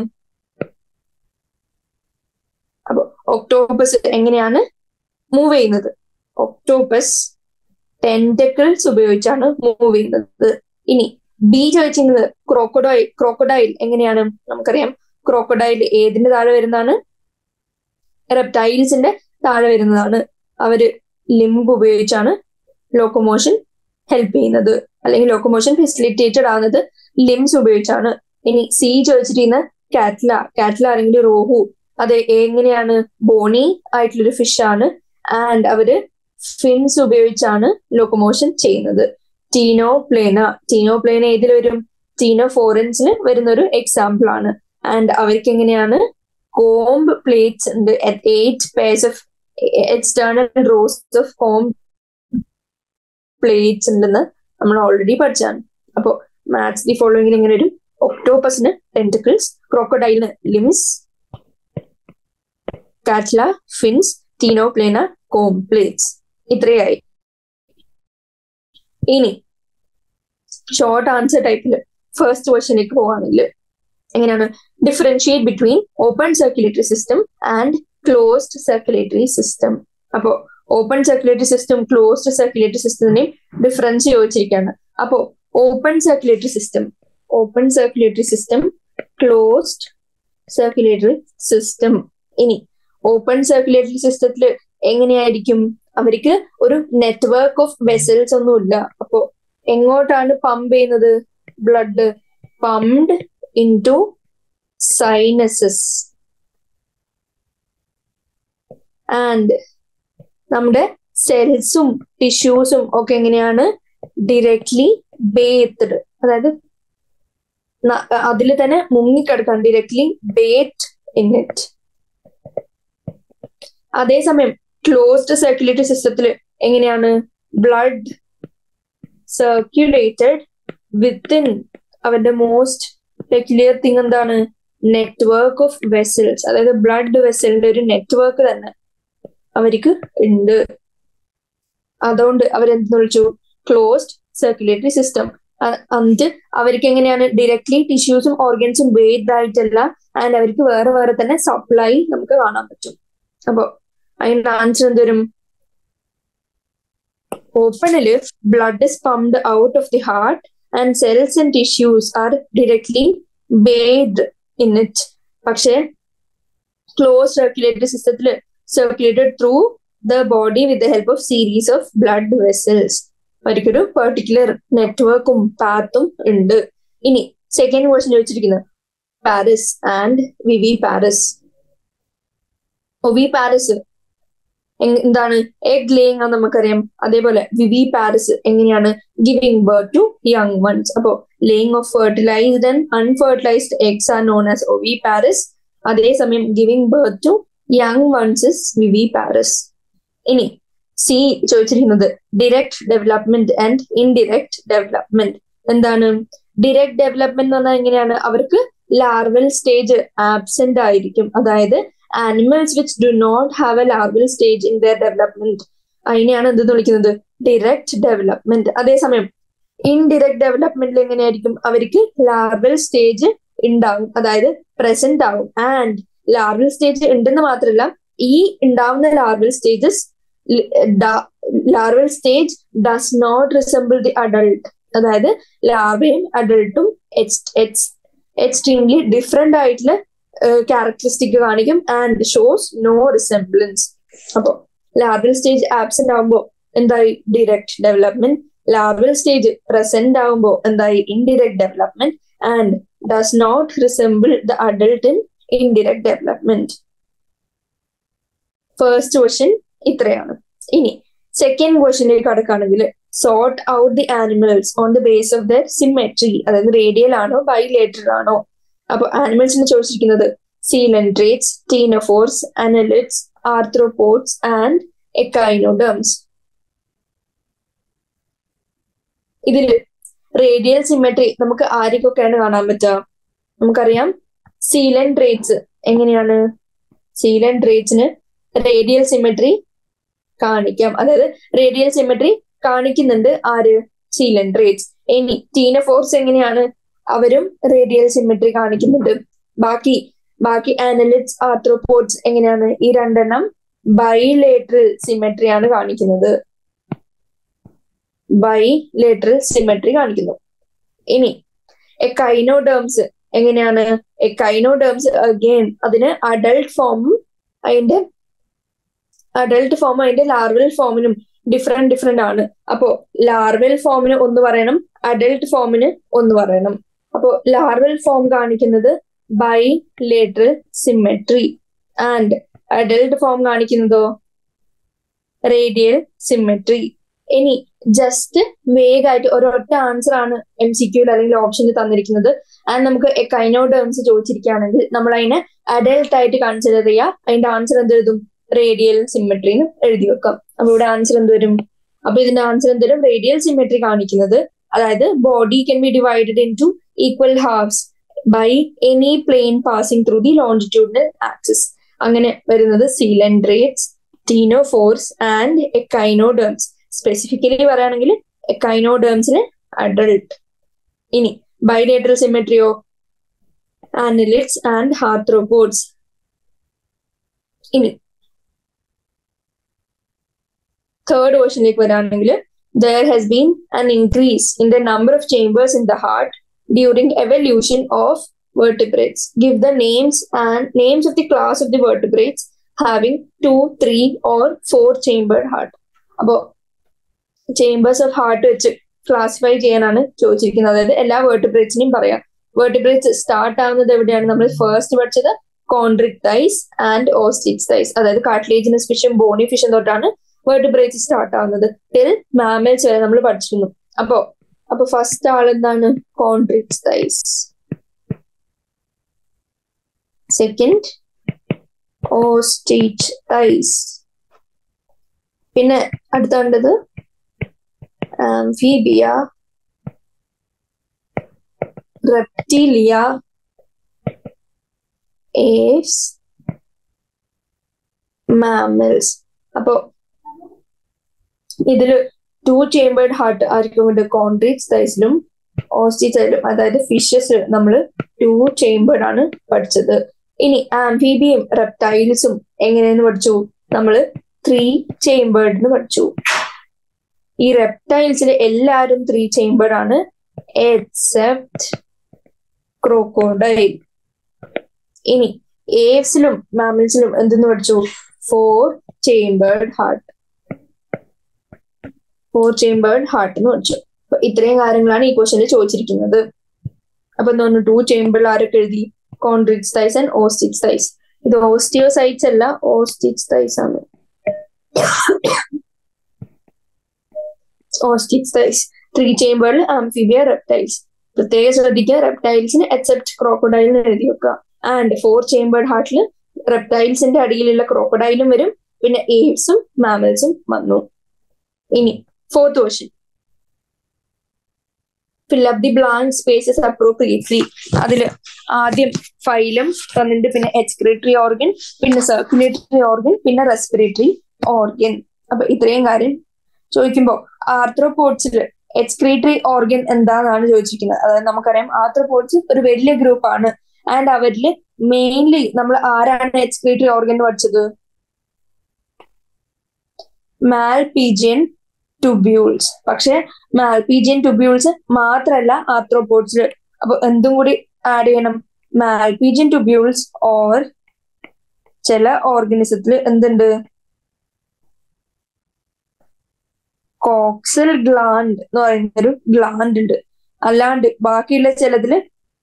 അപ്പൊ ഒക്ടോപ്പസ് എങ്ങനെയാണ് മൂവ് ചെയ്യുന്നത് ഒക്ടോപ്പസ് ടെന്റക്കിൾസ് ഉപയോഗിച്ചാണ് മൂവ് ചെയ്യുന്നത് ഇനി ബി ചോദിച്ചിരുന്നത് ക്രോക്കോഡൈൽ ക്രോക്കോഡൈൽ എങ്ങനെയാണ് നമുക്കറിയാം ക്രോക്കോഡൈൽ ഏതിന്റെ താഴെ വരുന്നതാണ് റെപ്റ്റൈൽസിന്റെ താഴെ വരുന്നതാണ് അവര് ലിംബ് ഉപയോഗിച്ചാണ് ലോക്കോമോഷൻ ഹെൽപ്പ് ചെയ്യുന്നത് അല്ലെങ്കിൽ ലോക്കോമോഷൻ ഫെസിലിറ്റേറ്റഡ് ആവുന്നത് ലിംസ് ഉപയോഗിച്ചാണ് ഇനി സി ചോദിച്ചിരിക്കുന്ന കാറ്റ്ല കാറ്റ്ല അല്ലെങ്കിൽ റോഹു അത് എങ്ങനെയാണ് ബോണി ആയിട്ടുള്ളൊരു ഫിഷ് ആണ് ആൻഡ് അവര് ഫിൻസ് ഉപയോഗിച്ചാണ് ലോക്കോമോഷൻ ചെയ്യുന്നത് ടീനോ പ്ലേന ടീനോ പ്ലേന ഏതിൽ വരും ടീനോ ഫോറൻസിൽ വരുന്ന ഒരു എക്സാമ്പിൾ ആണ് ആൻഡ് അവർക്ക് എങ്ങനെയാണ് കോംബ് പ്ലേറ്റ്സ് ഉണ്ട് eight pairs of external rows of comb plates ഉണ്ടെന്ന് നമ്മൾ ഓൾറെഡി പഠിച്ചാണ് അപ്പോ മാത്സ് ദി ഫോളോയിങ്ങിൽ ഇങ്ങനെ വരും ഒക്ടോപ്പസിന് ടെന്റിക്കിൾസ് ക്രോക്കോഡൈലിന് limbs catla fins Ctenoplana comb plates ഇത്രയായി ഇനി ഷോർട്ട് ആൻസർ ടൈപ്പില് ഫസ്റ്റ് ക്വസ്റ്റ്യനിലേക്ക് പോവാണെങ്കിൽ എങ്ങനെയാണ് differentiate between open circulatory system and closed circulatory system അപ്പോ open circulatory system closed circulatory സിസ്റ്റത്തിനെയും ഡിഫറൻസ് ചോദിച്ചിരിക്കുകയാണ് അപ്പോ open circulatory system open circulatory system closed circulatory system ഇനി ഓപ്പൺ സർക്കുലേറ്ററി സിസ്റ്റത്തിൽ എങ്ങനെയായിരിക്കും അവർക്ക് ഒരു നെറ്റ്വർക്ക് ഓഫ് വെസൽസ് ഒന്നുമില്ല അപ്പോ എങ്ങോട്ടാണ് പമ്പ് ചെയ്യുന്നത് blood pumped into sinuses and നമ്മുടെ സെൽസും ടിഷ്യൂസും ഒക്കെ എങ്ങനെയാണ് ഡിറക്ട്ലി ബേത്ത്ഡ് അതായത് അതിൽ തന്നെ മുങ്ങിക്കിടക്കാൻ ഡിറക്ട്ലി ബേറ്റ് ഇൻ ഇറ്റ് അതേസമയം ക്ലോസ്ഡ് സർക്കുലേറ്ററി സിസ്റ്റത്തിൽ എങ്ങനെയാണ് ബ്ലഡ് സർക്യുലേറ്റഡ് വിത്തിൻ അവരുടെ മോസ്റ്റ് പെക്യുലിയർ തിങ് എന്താണ് നെറ്റ്വർക്ക് ഓഫ് വെസൽസ് അതായത് ബ്ലഡ് വെസലിന്റെ ഒരു നെറ്റ്വർക്ക് തന്നെ അവർക്ക് ഉണ്ട് അതുകൊണ്ട് അവരെന്ത് വിളിച്ചു ക്ലോസ്ഡ് സർക്കുലേറ്ററി സിസ്റ്റം എന്നിട്ട് അവർക്ക് എങ്ങനെയാണ് ഡയറക്ട്ലി ടിഷ്യൂസും ഓർഗൻസും ബേസ്ഡ് ആയിട്ടല്ല ആൻഡ് അവർക്ക് വേറെ വേറെ തന്നെ സപ്ലൈ നമുക്ക് കാണാൻ പറ്റും അപ്പൊ അതിന്റെ ആൻസർ എന്തോരും ഓപ്പണില് blood is pumped out of the heart and cells and tissues are directly bathed in it പക്ഷേ ക്ലോസ് സർക്കുലേറ്ററി സിസ്റ്റത്തിൽ circulated through the body with the help of series of blood vessels അവർക്കൊരു particular നെറ്റ്വർക്കും പാത്തും ഉണ്ട് ഇനി second question ചോദിച്ചിരിക്കുന്നത് parous and viviparous oviparous എന്താണ് egg laying ആണ് നമുക്കറിയാം അതേപോലെ വിവി പാരിസ് എങ്ങനെയാണ് giving birth to young ones അപ്പോ laying of fertilised and unfertilised eggs are known as oviparous അതേസമയം giving birth to young ones is viviparous ഇനി C ചോദിച്ചിരിക്കുന്നത് direct development and indirect development എന്താണ് direct development എന്ന് പറഞ്ഞാൽ എങ്ങനെയാണ് അവർക്ക് larval stage absent ആയിരിക്കും അതായത് animals which do not have a larval stage in their development അതിനെയാണ് എന്തെന്ന് വിളിക്കുന്നത് ഡിറക്റ്റ് ഡെവലപ്മെന്റ് അതേസമയം ഇൻഡിറക്റ്റ് ഡെവലപ്മെന്റിൽ എങ്ങനെയായിരിക്കും അവർക്ക് ലാർവൽ സ്റ്റേജ് ഉണ്ടാവും അതായത് പ്രസന്റ് ആവും ആൻഡ് ലാർവൽ സ്റ്റേജ് ഉണ്ടെന്ന് മാത്രമല്ല ഈ ഉണ്ടാവുന്ന larval stages larval stage does not resemble the adult അതായത് ലാർവയും അഡൾട്ടും എക്സ്ട്രീംലി ഡിഫറെന്റ് ആയിട്ടുള്ള ക്യാരക്ടറിസ്റ്റിക് കാണിക്കും ആൻഡ് ഷോസ് നോ റിസംബ്ലൻസ് അപ്പോ ലാർവൽ സ്റ്റേജ് ആബ്സെന്റ് ആകുമ്പോൾ എന്തായി direct development larval stage present ആകുമ്പോൾ എന്തായി indirect development and does not resemble the adult in indirect development first question ഇത്രയാണ് ഇനി സെക്കൻഡ് ക്വസ്റ്റ്യനിലേക്ക് കടക്കുകയാണെങ്കിൽ sort out the animals on the base of their symmetry അതായത് radial ആണോ ബൈലേറ്റർ ആണോ അപ്പൊ ആനിമൽസിനെ ചോദിച്ചിരിക്കുന്നത് സീലൻട്രേറ്റ്സ് ടീനോഫോർസ് അനലിറ്റ്സ് ആർത്രോപോഡ്സ് ആൻഡ് എക്കൈനോഡംസ് ഇതില് റേഡിയൽ സിമെട്രി നമുക്ക് ആർക്കൊക്കെയാണ് കാണാൻ പറ്റുക നമുക്കറിയാം സീലൻട്രേറ്റ്സ് എങ്ങനെയാണ് സീലൻഡ്രേറ്റ്സിന് റേഡിയൽ സിമെട്രി കാണിക്കാം അതായത് റേഡിയൽ സിമെട്രി കാണിക്കുന്നുണ്ട് ആര് സീലൻഡ്രേറ്റ്സ് ഇനി ടീനഫോർസ് എങ്ങനെയാണ് അവരും റേഡിയൽ സിമെട്രി കാണിക്കുന്നുണ്ട് ബാക്കി ബാക്കി ആനലിറ്റ്സ് ആർത്രോപോഡ്സ് എങ്ങനെയാണ് ഈ രണ്ടെണ്ണം ബൈലേറ്ററൽ സിമെട്രി ആണ് കാണിക്കുന്നത് ബൈലേറ്ററൽ സിമെട്രി കാണിക്കുന്നു ഇനി എക്കൈനോഡേംസ് എങ്ങനെയാണ് എക്കൈനോഡേംസ് അഗെയിൻ അതിന് അഡൾട്ട് ഫോമും അതിന്റെ അഡൾട്ട് ഫോമും അതിന്റെ ലാർവൽ ഫോമിനും ഡിഫറെന്റ് ഡിഫറെന്റ് ആണ് അപ്പോ ലാർവൽ ഫോമിന് ഒന്ന് പറയണം അഡൾട്ട് ഫോമിന് ഒന്ന് പറയണം അപ്പോ ലാർവൽ ഫോം കാണിക്കുന്നത് bilateral symmetry and adult form കാണിക്കുന്നതോ റേഡിയൽ സിമെട്രി ഇനി ജസ്റ്റ് വേഗമായിട്ട് ഒരൊറ്റ ആൻസർ ആണ് എം സി ക്യൂൽ അല്ലെങ്കിൽ ഓപ്ഷനിൽ തന്നിരിക്കുന്നത് ആൻഡ് നമുക്ക് കൈനോഡേംസ് ചോദിച്ചിരിക്കുകയാണെങ്കിൽ നമ്മൾ അതിനെ അഡൽട്ട് ആയിട്ട് കൺസിഡർ ചെയ്യുക അതിന്റെ ആൻസർ എന്ത് എഴുതും റേഡിയൽ സിമെട്രി എന്ന് എഴുതി വെക്കാം അപ്പൊ ഇവിടെ ആൻസർ എന്ത് വരും അപ്പൊ ഇതിന്റെ ആൻസർ എന്ത് വരും റേഡിയൽ സിമെട്രി കാണിക്കുന്നത് അതായത് body can be divided into equal halves by any plane passing through the longitudinal axis അങ്ങനെ വരുന്നത് coelenterates ctenophores and echinoderms specifically പറയുകയാണെങ്കിൽ എക്കൈനോഡേംസിന് അഡൾട്ട് ഇനി ബൈലേറ്ററൽ സിമെട്രിയോ ആനലിറ്റ്സ് ആൻഡ് ഹാർത്രോപോഡ്സ് ഇനി തേർഡ് ക്വസ്റ്റിലേക്ക് വരാണെങ്കിൽ there has been an increase in the number of chambers in the heart during evolution of vertebrates. Give the names and names of the class of the vertebrates having two, three, or four chambered heart. അപ്പോ chambers of heart വെച്ച് classify ചെയ്യാനാണ് ചോദിച്ചിരിക്കുന്നത് അതായത് എല്ലാ വേർട്ടിബ്രേറ്റ്സിനെയും പറയാം vertebrates start ആവുന്നത് എവിടെയാണ് നമ്മൾ ഫസ്റ്റ് പഠിച്ചത് chondrichthyes and osteichthyes അതായത് കാർട്ടിലേജിനസ് ഫിഷും ബോണി ഫിഷും തൊട്ടാണ് വേർട്ടിബ്രേറ്റ്സ് സ്റ്റാർട്ട് ആവുന്നത് ടിൽ മാമൽസ് വരെ നമ്മൾ പഠിച്ചിരുന്നു അപ്പോ അപ്പൊ ഫസ്റ്റ് ആൾ എന്താണ് chondrichthyes second osteichthyes പിന്നെ അടുത്ത കണ്ടത് ആംഫീബിയ റെപ്റ്റീലിയ ഏവ്സ് മാമൽസ് അപ്പോ ഇതില് ടു ചേംബേർഡ് ഹാർട്ട് ആർക്കും ഉണ്ട് കോൺട്രീറ്റ്സ് തൈസിലും ഓസ്റ്റിസൈലും അതായത് ഫിഷസ് നമ്മൾ ടു ചേംബേർഡ് ആണ് പഠിച്ചത് ഇനി ആംഫീബിയും റെപ്റ്റൈൽസും എങ്ങനെയെന്ന് പഠിച്ചു നമ്മൾ ത്രീ ചേംബേർഡ് എന്ന് പഠിച്ചു ഈ റെപ്റ്റൈൽസിൽ എല്ലാവരും ത്രീ ചേംബേർഡ് ആണ് എക്സെപ്റ്റ് ക്രോക്കോഡൈൽ ഇനി ഏവ്സിലും മാമൽസിലും എന്തെന്ന് പഠിച്ചു four chambered heart four chambered heart എന്ന് പഠിച്ചു അപ്പൊ ഇത്രയും കാര്യങ്ങളാണ് ഈ ക്വസ്റ്റനിൽ ചോദിച്ചിരിക്കുന്നത് അപ്പൊ എന്താണ് ടു ചേംബേർഡ് ആരൊക്കെ എഴുതി chondrichthyes and osteichthyes ഇത് ഓസ്റ്റിയോസൈറ്റ്സ് അല്ല ഓസ്റ്റിക്സ് തൈസ് ആണ് ഓസ്റ്റിക്സ് തൈസ് ത്രീ ചേംബേർഡിൽ ആംഫിബിയ റെപ്റ്റൈൽസ് പ്രത്യേകം ശ്രദ്ധിക്കുക റെപ്റ്റൈൽസിന് എക്സെപ്റ്റ് ക്രോക്കോഡൈലിന് എഴുതി വെക്കുക ആൻഡ് ഫോർ ചേംബേർഡ് ഹാർട്ടിൽ റെപ്റ്റൈൽസിന്റെ അടിയിലുള്ള ക്രോക്കോഡൈലും വരും പിന്നെ ഏവ്സും മാമൽസും വന്നു ഇനി fourth question fill up the blank spaces appropriately അതിൽ ആദ്യം ഫൈലം തന്നിട്ട് പിന്നെ എക്സ്ക്രിട്ടറി ഓർഗൻ പിന്നെ സർക്കുലേറ്ററി ഓർഗൻ പിന്നെ റെസ്പിറേറ്ററി ഓർഗൻ അപ്പൊ ഇത്രയും കാര്യം ചോദിക്കുമ്പോ ആർത്രോപോഡ്സിൽ എക്സ്ക്രീറ്ററി ഓർഗൻ എന്താണെന്നാണ് ചോദിച്ചിരിക്കുന്നത് അതായത് നമുക്കറിയാം ആർത്രോപോഡ്സ് ഒരു വലിയ ഗ്രൂപ്പാണ് ആൻഡ് അവരിൽ മെയിൻലി നമ്മൾ ആരാണ് എക്സ്ക്രീറ്ററി ഓർഗൻ പഠിച്ചത് മാൽപീജിയൻ ടുബ്യൂൾസ് പക്ഷെ മാൽപീജിയൻ ടുബ്യൂൾസ് മാത്രമല്ല ആർത്രോപോഡ്സിൽ അപ്പൊ എന്തും കൂടി ആഡ് ചെയ്യണം മാൽപീജിയൻ ടുബ്യൂൾസ് ഓർ ചില ഓർഗനിസത്തിൽ എന്തുണ്ട് കോക്സൽ ഗ്ലാൻഡ് എന്ന് പറയുന്ന ഒരു ഗ്ലാൻഡ് ഉണ്ട് അല്ലാണ്ട് ബാക്കിയുള്ള ചിലതില്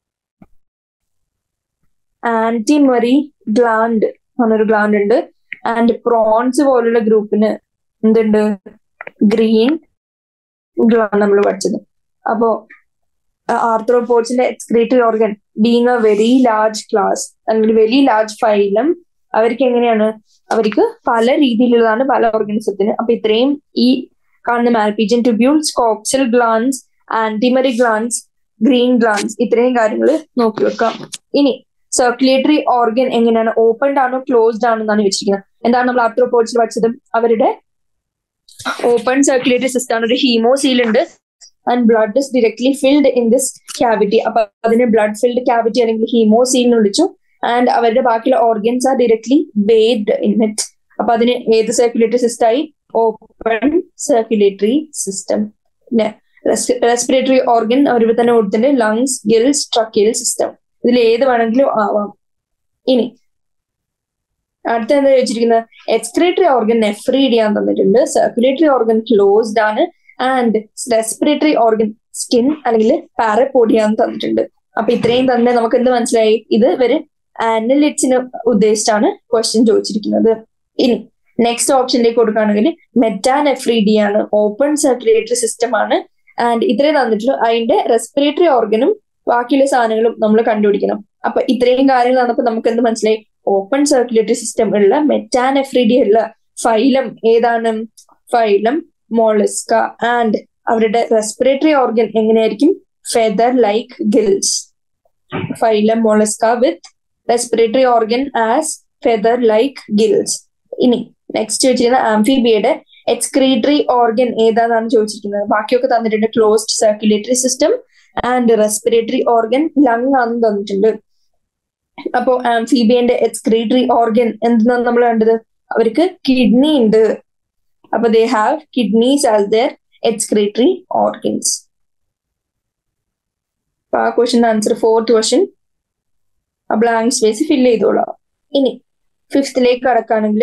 ആന്റിമറി ഗ്ലാൻഡ് എന്നൊരു ഗ്ലാൻഡ് ഉണ്ട് ആൻഡ് പ്രോൺസ് പോലുള്ള ഗ്രൂപ്പിന് എന്തുണ്ട് ഗ്രീൻ ഗ്ലാൻഡ് നമ്മൾ പഠിച്ചത് അപ്പോ ആർത്രോപോഡ്സിന്റെ excretory organ being a very large class അല്ലെങ്കിൽ വെരി ലാർജ് ഫൈലം അവർക്ക് എങ്ങനെയാണ് അവർക്ക് പല രീതിയിലുള്ളതാണ് പല ഓർഗനിസത്തിന് അപ്പൊ ഇത്രയും ഈ കാണുന്ന Malpighian tubules coxal glands antennary glands green glands ഇത്രയും കാര്യങ്ങൾ നോക്കി വെക്കാം ഇനി സർക്കുലേറ്ററി ഓർഗൻ എങ്ങനെയാണ് ഓപ്പൺഡ് ആണോ ക്ലോസ്ഡ് ആണോ എന്നാണ് വെച്ചിരിക്കുന്നത് എന്താണ് നമ്മൾ ആർത്രോപോഡ്സിൽ പഠിച്ചത് അവരുടെ ഓപ്പൺ സർക്കുലേറ്ററി സിസ്റ്റം ആണ് ഒരു ഹീമോസീൽ ഉണ്ട് and blood is directly filled in this cavity അപ്പൊ അതിനെ ബ്ലഡ് ഫിൽഡ് ക്യാവിറ്റി അല്ലെങ്കിൽ ഹീമോസീൽ എന്ന് വിളിച്ചു ആൻഡ് അവരുടെ ബാക്കിയുള്ള organs are directly bathed in it അപ്പൊ അതിന് ഏത് സർക്കുലേറ്ററി സിസ്റ്റം ആയി ഓപ്പൺ സർക്കുലേറ്ററി സിസ്റ്റം പിന്നെ റെസ്പിറേറ്ററി ഓർഗൻ അവർ തന്നെ കൊടുത്തിട്ടുണ്ട് ലങ്സ് ഗിൽസ് ട്രക്കിയൽ സിസ്റ്റം ഇതിൽ ഏത് വേണമെങ്കിലും ആവാം ഇനി അടുത്ത എന്താ ചോദിച്ചിരിക്കുന്നത് എക്സ്ക്രേറ്ററി ഓർഗൻ നെഫ്രീഡിയാൻ തന്നിട്ടുണ്ട് സർക്കുലേറ്ററി ഓർഗൻ ക്ലോസ്ഡ് ആണ് ആൻഡ് റെസ്പിറേറ്ററി ഓർഗൻ സ്കിൻ അല്ലെങ്കിൽ പാരപ്പോഡിയാന്ന് തന്നിട്ടുണ്ട് അപ്പൊ ഇത്രയും തന്നെ നമുക്ക് എന്ത് മനസ്സിലായി ഇത് ഇവര് അനലിറ്റ്സിന് ഉദ്ദേശിച്ചാണ് ക്വസ്റ്റ്യൻ ചോദിച്ചിരിക്കുന്നത് ഇനി നെക്സ്റ്റ് ഓപ്ഷനിലേക്ക് കൊടുക്കുകയാണെങ്കിൽ മെറ്റാനെഫ്രീഡി ആണ് ഓപ്പൺ സർക്കുലേറ്ററി സിസ്റ്റം ആണ് ആൻഡ് ഇത്രയും തന്നിട്ടുള്ളൂ അതിന്റെ റെസ്പിറേറ്ററി ഓർഗനും ബാക്കിയുള്ള സാധനങ്ങളും നമ്മൾ കണ്ടുപിടിക്കണം അപ്പൊ ഇത്രയും കാര്യങ്ങൾ തന്നപ്പോൾ നമുക്ക് എന്ത് മനസ്സിലായി ഓപ്പൺ സർക്കുലേറ്ററി സിസ്റ്റം ഉള്ള മെറ്റാനെഫ്രീഡി ഉള്ള ഫൈലം ഏതാണ് ഫൈലം മോളിസ്ക ആൻഡ് അവരുടെ റെസ്പിറേറ്ററി ഓർഗൻ എങ്ങനെയായിരിക്കും feather like gills phylum Mollusca with respiratory organ as feather like gills ഇനി നെക്സ്റ്റ് വെച്ചിരിക്കുന്ന ആംഫിബിയുടെ എക്സ്ക്രീറ്ററി ഓർഗൻ ഏതാണെന്നാണ് ചോദിച്ചിരിക്കുന്നത് ബാക്കിയൊക്കെ തന്നിട്ടുണ്ട് closed circulatory system and respiratory organ lung ആണെന്ന് തന്നിട്ടുണ്ട് അപ്പോ ആംഫീബിയന്റെ എക്സ്ക്രീറ്ററി ഓർഗൻ എന്തെന്നാണ് നമ്മൾ കണ്ടത് അവർക്ക് കിഡ്നി ഉണ്ട് അപ്പൊ they have kidneys as their excretory organs അപ്പൊ ആ ക്വസ്റ്റ്യൻ ആൻസർ ഫോർത്ത് ക്വസ്റ്റ്യൻ ആ ബ്ലാങ്ക് സ്പേസ് ഫില്ല് ചെയ്തോളാം ഇനി ഫിഫ്ത്തിലേക്ക് കടക്കുകയാണെങ്കിൽ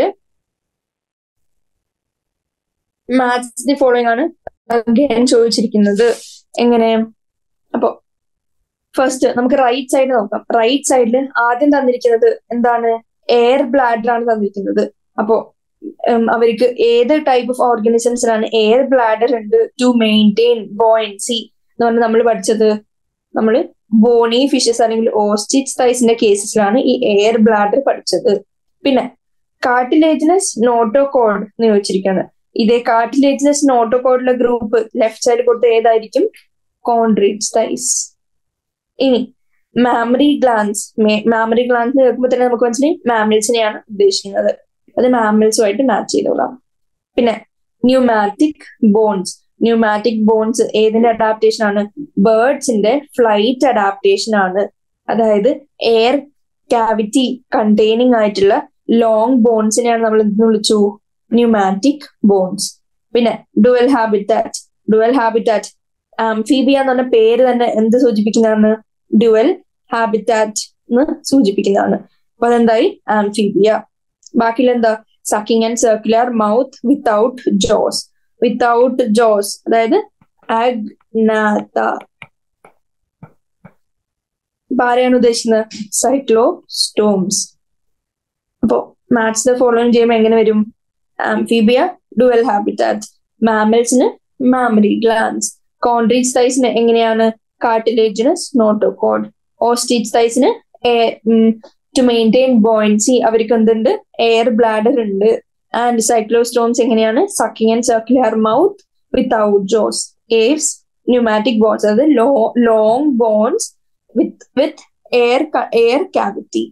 മാത്സ് ദി ഫോളോയിങ് ആണ് അഗൈൻ ചോദിച്ചിരിക്കുന്നത് എങ്ങനെ അപ്പോ ഫസ്റ്റ് നമുക്ക് റൈറ്റ് സൈഡ് നോക്കാം റൈറ്റ് സൈഡിൽ ആദ്യം തന്നിരിക്കുന്നത് എന്താണ് എയർ ബ്ലാഡർ ആണ് തന്നിരിക്കുന്നത് അപ്പോ അവർക്ക് ഏത് ടൈപ്പ് ഓഫ് ഓർഗാനിസംസിലാണ് എയർ ബ്ലാഡർ ഉണ്ട് ടു മെയിൻറ്റെയിൻ ബോയിൻസി എന്ന് പറഞ്ഞാൽ നമ്മൾ പഠിച്ചത് നമ്മൾ ബോണി ഫിഷസ് അല്ലെങ്കിൽ ഓസ്റ്റിച്ച് തൈസിന്റെ കേസസിലാണ് ഈ എയർ ബ്ലാഡർ പഠിച്ചത് പിന്നെ കാർട്ടിലേജിനസ് നോട്ടോകോഡ് എന്ന് ചോദിച്ചിരിക്കുന്നത് ഇതേ കാർട്ടിലേജിനസ് നോട്ടോകോഡിലെ ഗ്രൂപ്പ് ലെഫ്റ്റ് സൈഡ് കൊടുത്ത ഏതായിരിക്കും കോൺട്രീറ്റ് തൈസ് ഇനി മാമറി ഗ്ലാൻസ് മാമറി ഗ്ലാൻസ് കേൾക്കുമ്പോൾ തന്നെ നമുക്ക് മനസ്സിലായി മാമിൽസിനെയാണ് ഉദ്ദേശിക്കുന്നത് അത് മാമിൽസുമായിട്ട് മാച്ച് ചെയ്തോളാം പിന്നെ ന്യൂമാറ്റിക് ബോൺസ് ന്യൂമാറ്റിക് ബോൺസ് ഏതിന്റെ അഡാപ്റ്റേഷൻ ആണ് ബേർഡ്സിന്റെ ഫ്ലൈറ്റ് അഡാപ്റ്റേഷൻ ആണ് അതായത് എയർ കാവിറ്റി കണ്ടെയ്നിങ് ആയിട്ടുള്ള ലോങ് ബോൺസിനെയാണ് നമ്മൾ എന്തെന്ന് വിളിച്ചു ന്യൂമാറ്റിക് ബോൺസ് പിന്നെ dual habitat dual habitat Amphibia എന്ന് പറഞ്ഞ പേര് തന്നെ എന്ത് സൂചിപ്പിക്കുന്നതാണ് ഡ്യുവൽ ഹാബിറ്റാറ്റ് എന്ന് സൂചിപ്പിക്കുന്നതാണ് അപ്പൊ അതെന്തായി ആംഫീബിയ ബാക്കിയുള്ള എന്താ sucking and circular mouth without jaws without jaws അതായത് അഗ്നാത്ത അപ്പൊ ആരെയാണ് ഉദ്ദേശിക്കുന്നത് സൈക്ലോ സ്റ്റോംസ് അപ്പോ മാത്സ് ദ ഫോളോയിങ് ചെയ്യുമ്പോൾ എങ്ങനെ വരും ആംഫീബിയ ഡുവൽ ഹാബിറ്റാറ്റ് മാമൽസിന് മാമറി ഗ്ലാൻസ് കോൺട്രീച്ച് തൈസിന് എങ്ങനെയാണ് കാർട്ടിലേജിനസ് നോട്ടോകോഡ് ഓസ്റ്റിച്ച് തൈസിന് ടു മെയിൻറ്റെയിൻ ബോയിൻസി അവർക്ക് എന്തുണ്ട് എയർ ബ്ലാഡർ ഉണ്ട് ആൻഡ് സൈക്ലോസ്റ്റോംസ് എങ്ങനെയാണ് sucking and circular mouth without jaws Aves pneumatic bones അതായത് lo long bones with with air air cavity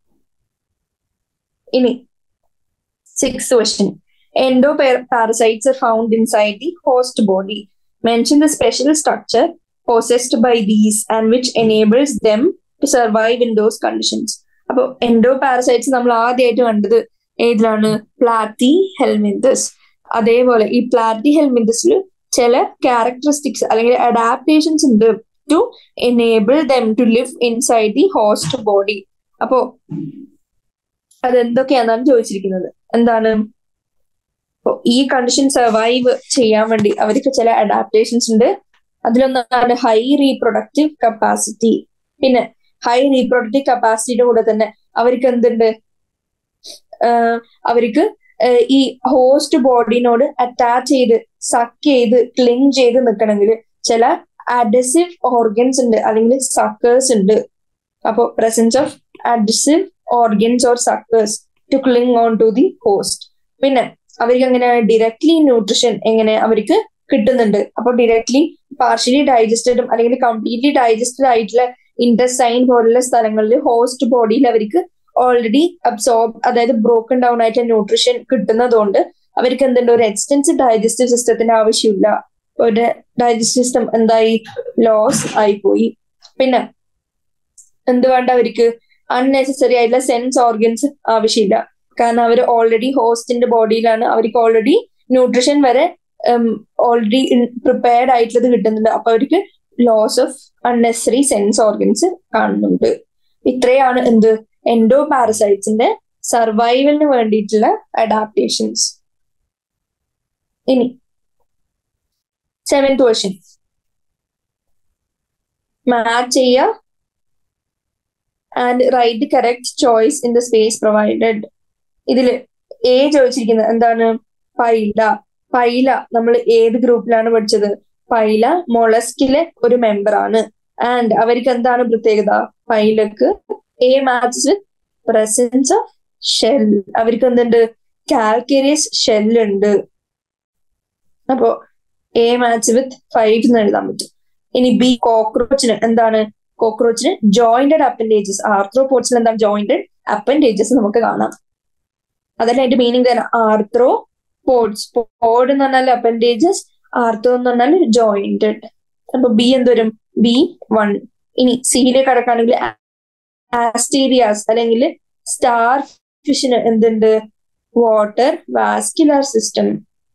ഇനി six question endoparasites are found inside the host body mention the special structure possessed by these and which enables them to survive in those conditions. അപ്പൊ endoparasites നമ്മൾ ആദ്യമായിട്ട് കണ്ടത് ഏതിലാണ് platy helminthes അതേപോലെ ഈ platy ഹെൽമിന്തസിൽ ചില characteristics അല്ലെങ്കിൽ adaptations ഉണ്ട് to enable them to live inside the host body അപ്പോ അതെന്തൊക്കെയാണെന്നാണ് ചോദിച്ചിരിക്കുന്നത് എന്താണ് ഈ കണ്ടീഷൻ സർവൈവ് ചെയ്യാൻ വേണ്ടി അവർക്ക് ചില അഡാപ്റ്റേഷൻസ് ഉണ്ട് അതിലൊന്നാണ് ഹൈ റീപ്രൊഡക്റ്റീവ് കപ്പാസിറ്റി പിന്നെ ഹൈ റീപ്രൊഡക്റ്റീവ് കപ്പാസിറ്റിയുടെ കൂടെ തന്നെ അവർക്ക് എന്തുണ്ട് അവർക്ക് ഈ ഹോസ്റ്റ് ബോഡിനോട് അറ്റാച്ച് ചെയ്ത് സക്ക് ചെയ്ത് ക്ലിങ് ചെയ്ത് നിൽക്കണമെങ്കിൽ ചില അഡസീവ് ഓർഗൻസ് ഉണ്ട് അല്ലെങ്കിൽ സക്കേഴ്സ് ഉണ്ട് അപ്പോ presence of adhesive organs or suckers to cling on to the host പിന്നെ അവർക്ക് എങ്ങനെ ഡയറക്ട്ലി ന്യൂട്രിഷൻ എങ്ങനെ അവർക്ക് കിട്ടുന്നുണ്ട് അപ്പോൾ ഡയറക്ട്ലി പാർഷ്യലി ഡൈജസ്റ്റഡും അല്ലെങ്കിൽ കംപ്ലീറ്റ്ലി ഡൈജസ്റ്റഡ് ആയിട്ടുള്ള ഇന്റസ്റ്റൈൻ പോലുള്ള സ്ഥലങ്ങളിൽ ഹോസ്റ്റ് ബോഡിയിൽ അവർക്ക് ഓൾറെഡി അബ്സോർബ് അതായത് ബ്രോക്കൺ ഡൗൺ ആയിട്ട് ന്യൂട്രീഷൻ കിട്ടുന്നതുകൊണ്ട് അവർക്ക് എന്തുണ്ട് ഒരു എക്സ്റ്റൻസീവ് ഡൈജസ്റ്റീവ് സിസ്റ്റത്തിന്റെ ആവശ്യമില്ല ഒരു ഡൈജസ്റ്റീവ് സിസ്റ്റം എന്തായി ലോസ് ആയിപ്പോയി പിന്നെ എന്ത് വേണ്ട അവർക്ക് അൺനെസസറി ആയിട്ടുള്ള സെൻസ് ഓർഗൻസ് ആവശ്യമില്ല കാരണം അവർ ഓൾറെഡി ഹോസ്റ്റിന്റെ ബോഡിയിലാണ് അവർക്ക് ഓൾറെഡി ന്യൂട്രീഷൻ വരെ ഓൾറെഡി പ്രിപ്പയർഡ് ആയിട്ടുള്ളത് കിട്ടുന്നുണ്ട് അപ്പൊ അവർക്ക് loss of unnecessary sense organs കാണുന്നുണ്ട് ഇത്രയാണ് എന്ത് എൻഡോ പാരസൈറ്റ്സിന്റെ സർവൈവലിന് വേണ്ടിയിട്ടുള്ള അഡാപ്റ്റേഷൻസ് ഇനി സെവൻത് ക്വസ്റ്റ്യൻ മാച്ച് ചെയ്യുക and write the correct choice in the space provided ഇതിൽ എ ചോദിച്ചിരിക്കുന്നത് എന്താണ് പൈല പൈല നമ്മൾ ഏത് ഗ്രൂപ്പിലാണ് പഠിച്ചത് പൈല മൊളസ്കിലെ ഒരു മെമ്പർ ആണ് ആൻഡ് അവർക്ക് എന്താണ് പ്രത്യേകത പൈലക്ക് A match presence of shell അവർക്ക് എന്തുണ്ട് കാൽക്കേരിയസ് ഷെൽ ഉണ്ട് അപ്പോ എ മാച്ച് വിത്ത് ഫൈവ് എന്ന് എഴുതാൻ പറ്റും ഇനി ബി കോക്രോച്ചിന് എന്താണ് കോക്രോച്ചിന് ജോയിന്റഡ് അപ്പൻഡേജസ് ആർത്രോപോഡ്സിൽ എന്താണ് ജോയിന്റഡ് അപ്പൻഡേജസ് നമുക്ക് കാണാം അതല്ല അതിന്റെ മീനിങ് തന്നെ ആർത്രോ പോഡ്സ് പോഡ് എന്ന് പറഞ്ഞാൽ അപ്പൻഡേജസ് ആർത്തോ എന്ന് പറഞ്ഞാൽ ജോയിന്റഡ് അപ്പൊ ബി എന്തോരും ബി വൺ ഇനി സിയിലേക്ക് കടക്കുകയാണെങ്കിൽ ആസ്റ്റീരിയാസ് അല്ലെങ്കിൽ സ്റ്റാർ ഫിഷിന് എന്തുണ്ട് water vascular system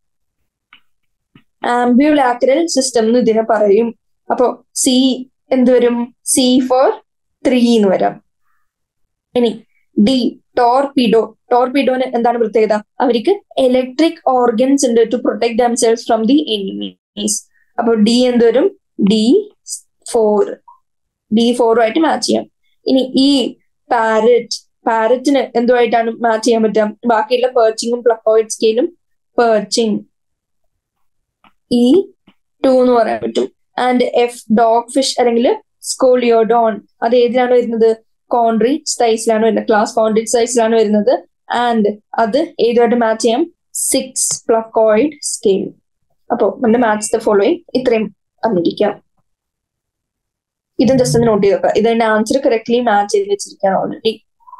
ambulacral system എന്ന് ഇതിനെ പറയും അപ്പോ സി എന്ത് വരും സി ഫോർ ത്രീ എന്ന് വരാം ഇനി ഡി ടോർപിഡോ ടോർപിഡോന് എന്താണ് പ്രത്യേകത അവർക്ക് ഇലക്ട്രിക് ഓർഗൻസ് ഉണ്ട് to protect themselves from the enemies അപ്പൊ ഡി എന്ത് വരും ഡി ഫോർ ഡി ഫോറുമായിട്ട് മാച്ച് ചെയ്യാം ഇനി ഈ പാരറ്റ് പാരറ്റിന് എന്തുമായിട്ടാണ് മാച്ച് ചെയ്യാൻ പറ്റുക ബാക്കിയുള്ള പേർച്ചിങ്ങും പ്ലക്കോയിഡ് സ്കെയിലും പേർച്ചിങ് ഈ ടു എന്ന് പറയാൻ പറ്റും ആൻഡ് എഫ് ഡോഗ് ഫിഷ് അല്ലെങ്കിൽ സ്കോളിയോഡോൺ അത് ഏതിലാണ് വരുന്നത് കോൺട്രി സൈസിലാണ് വരുന്നത് ക്ലാസ് കോൺട്രി സൈസിലാണ് വരുന്നത് ആൻഡ് അത് ഏതുമായിട്ട് മാച്ച് ചെയ്യാം സിക്സ് പ്ലക്കോയിഡ് സ്കെയിൽ അപ്പോ നമ്മുടെ മാച്ച് ദ ഫോളോയിങ് ഇത്രയും വന്നിരിക്കാം ഇതും ജസ്റ്റ് ഒന്ന് നോട്ട് ചെയ്ത് വെക്കുക ഇതിന്റെ ആൻസർ കറക്റ്റ്ലി മാച്ച് ചെയ്ത് വെച്ചിരിക്കുകയാണ് ഓൾറെഡി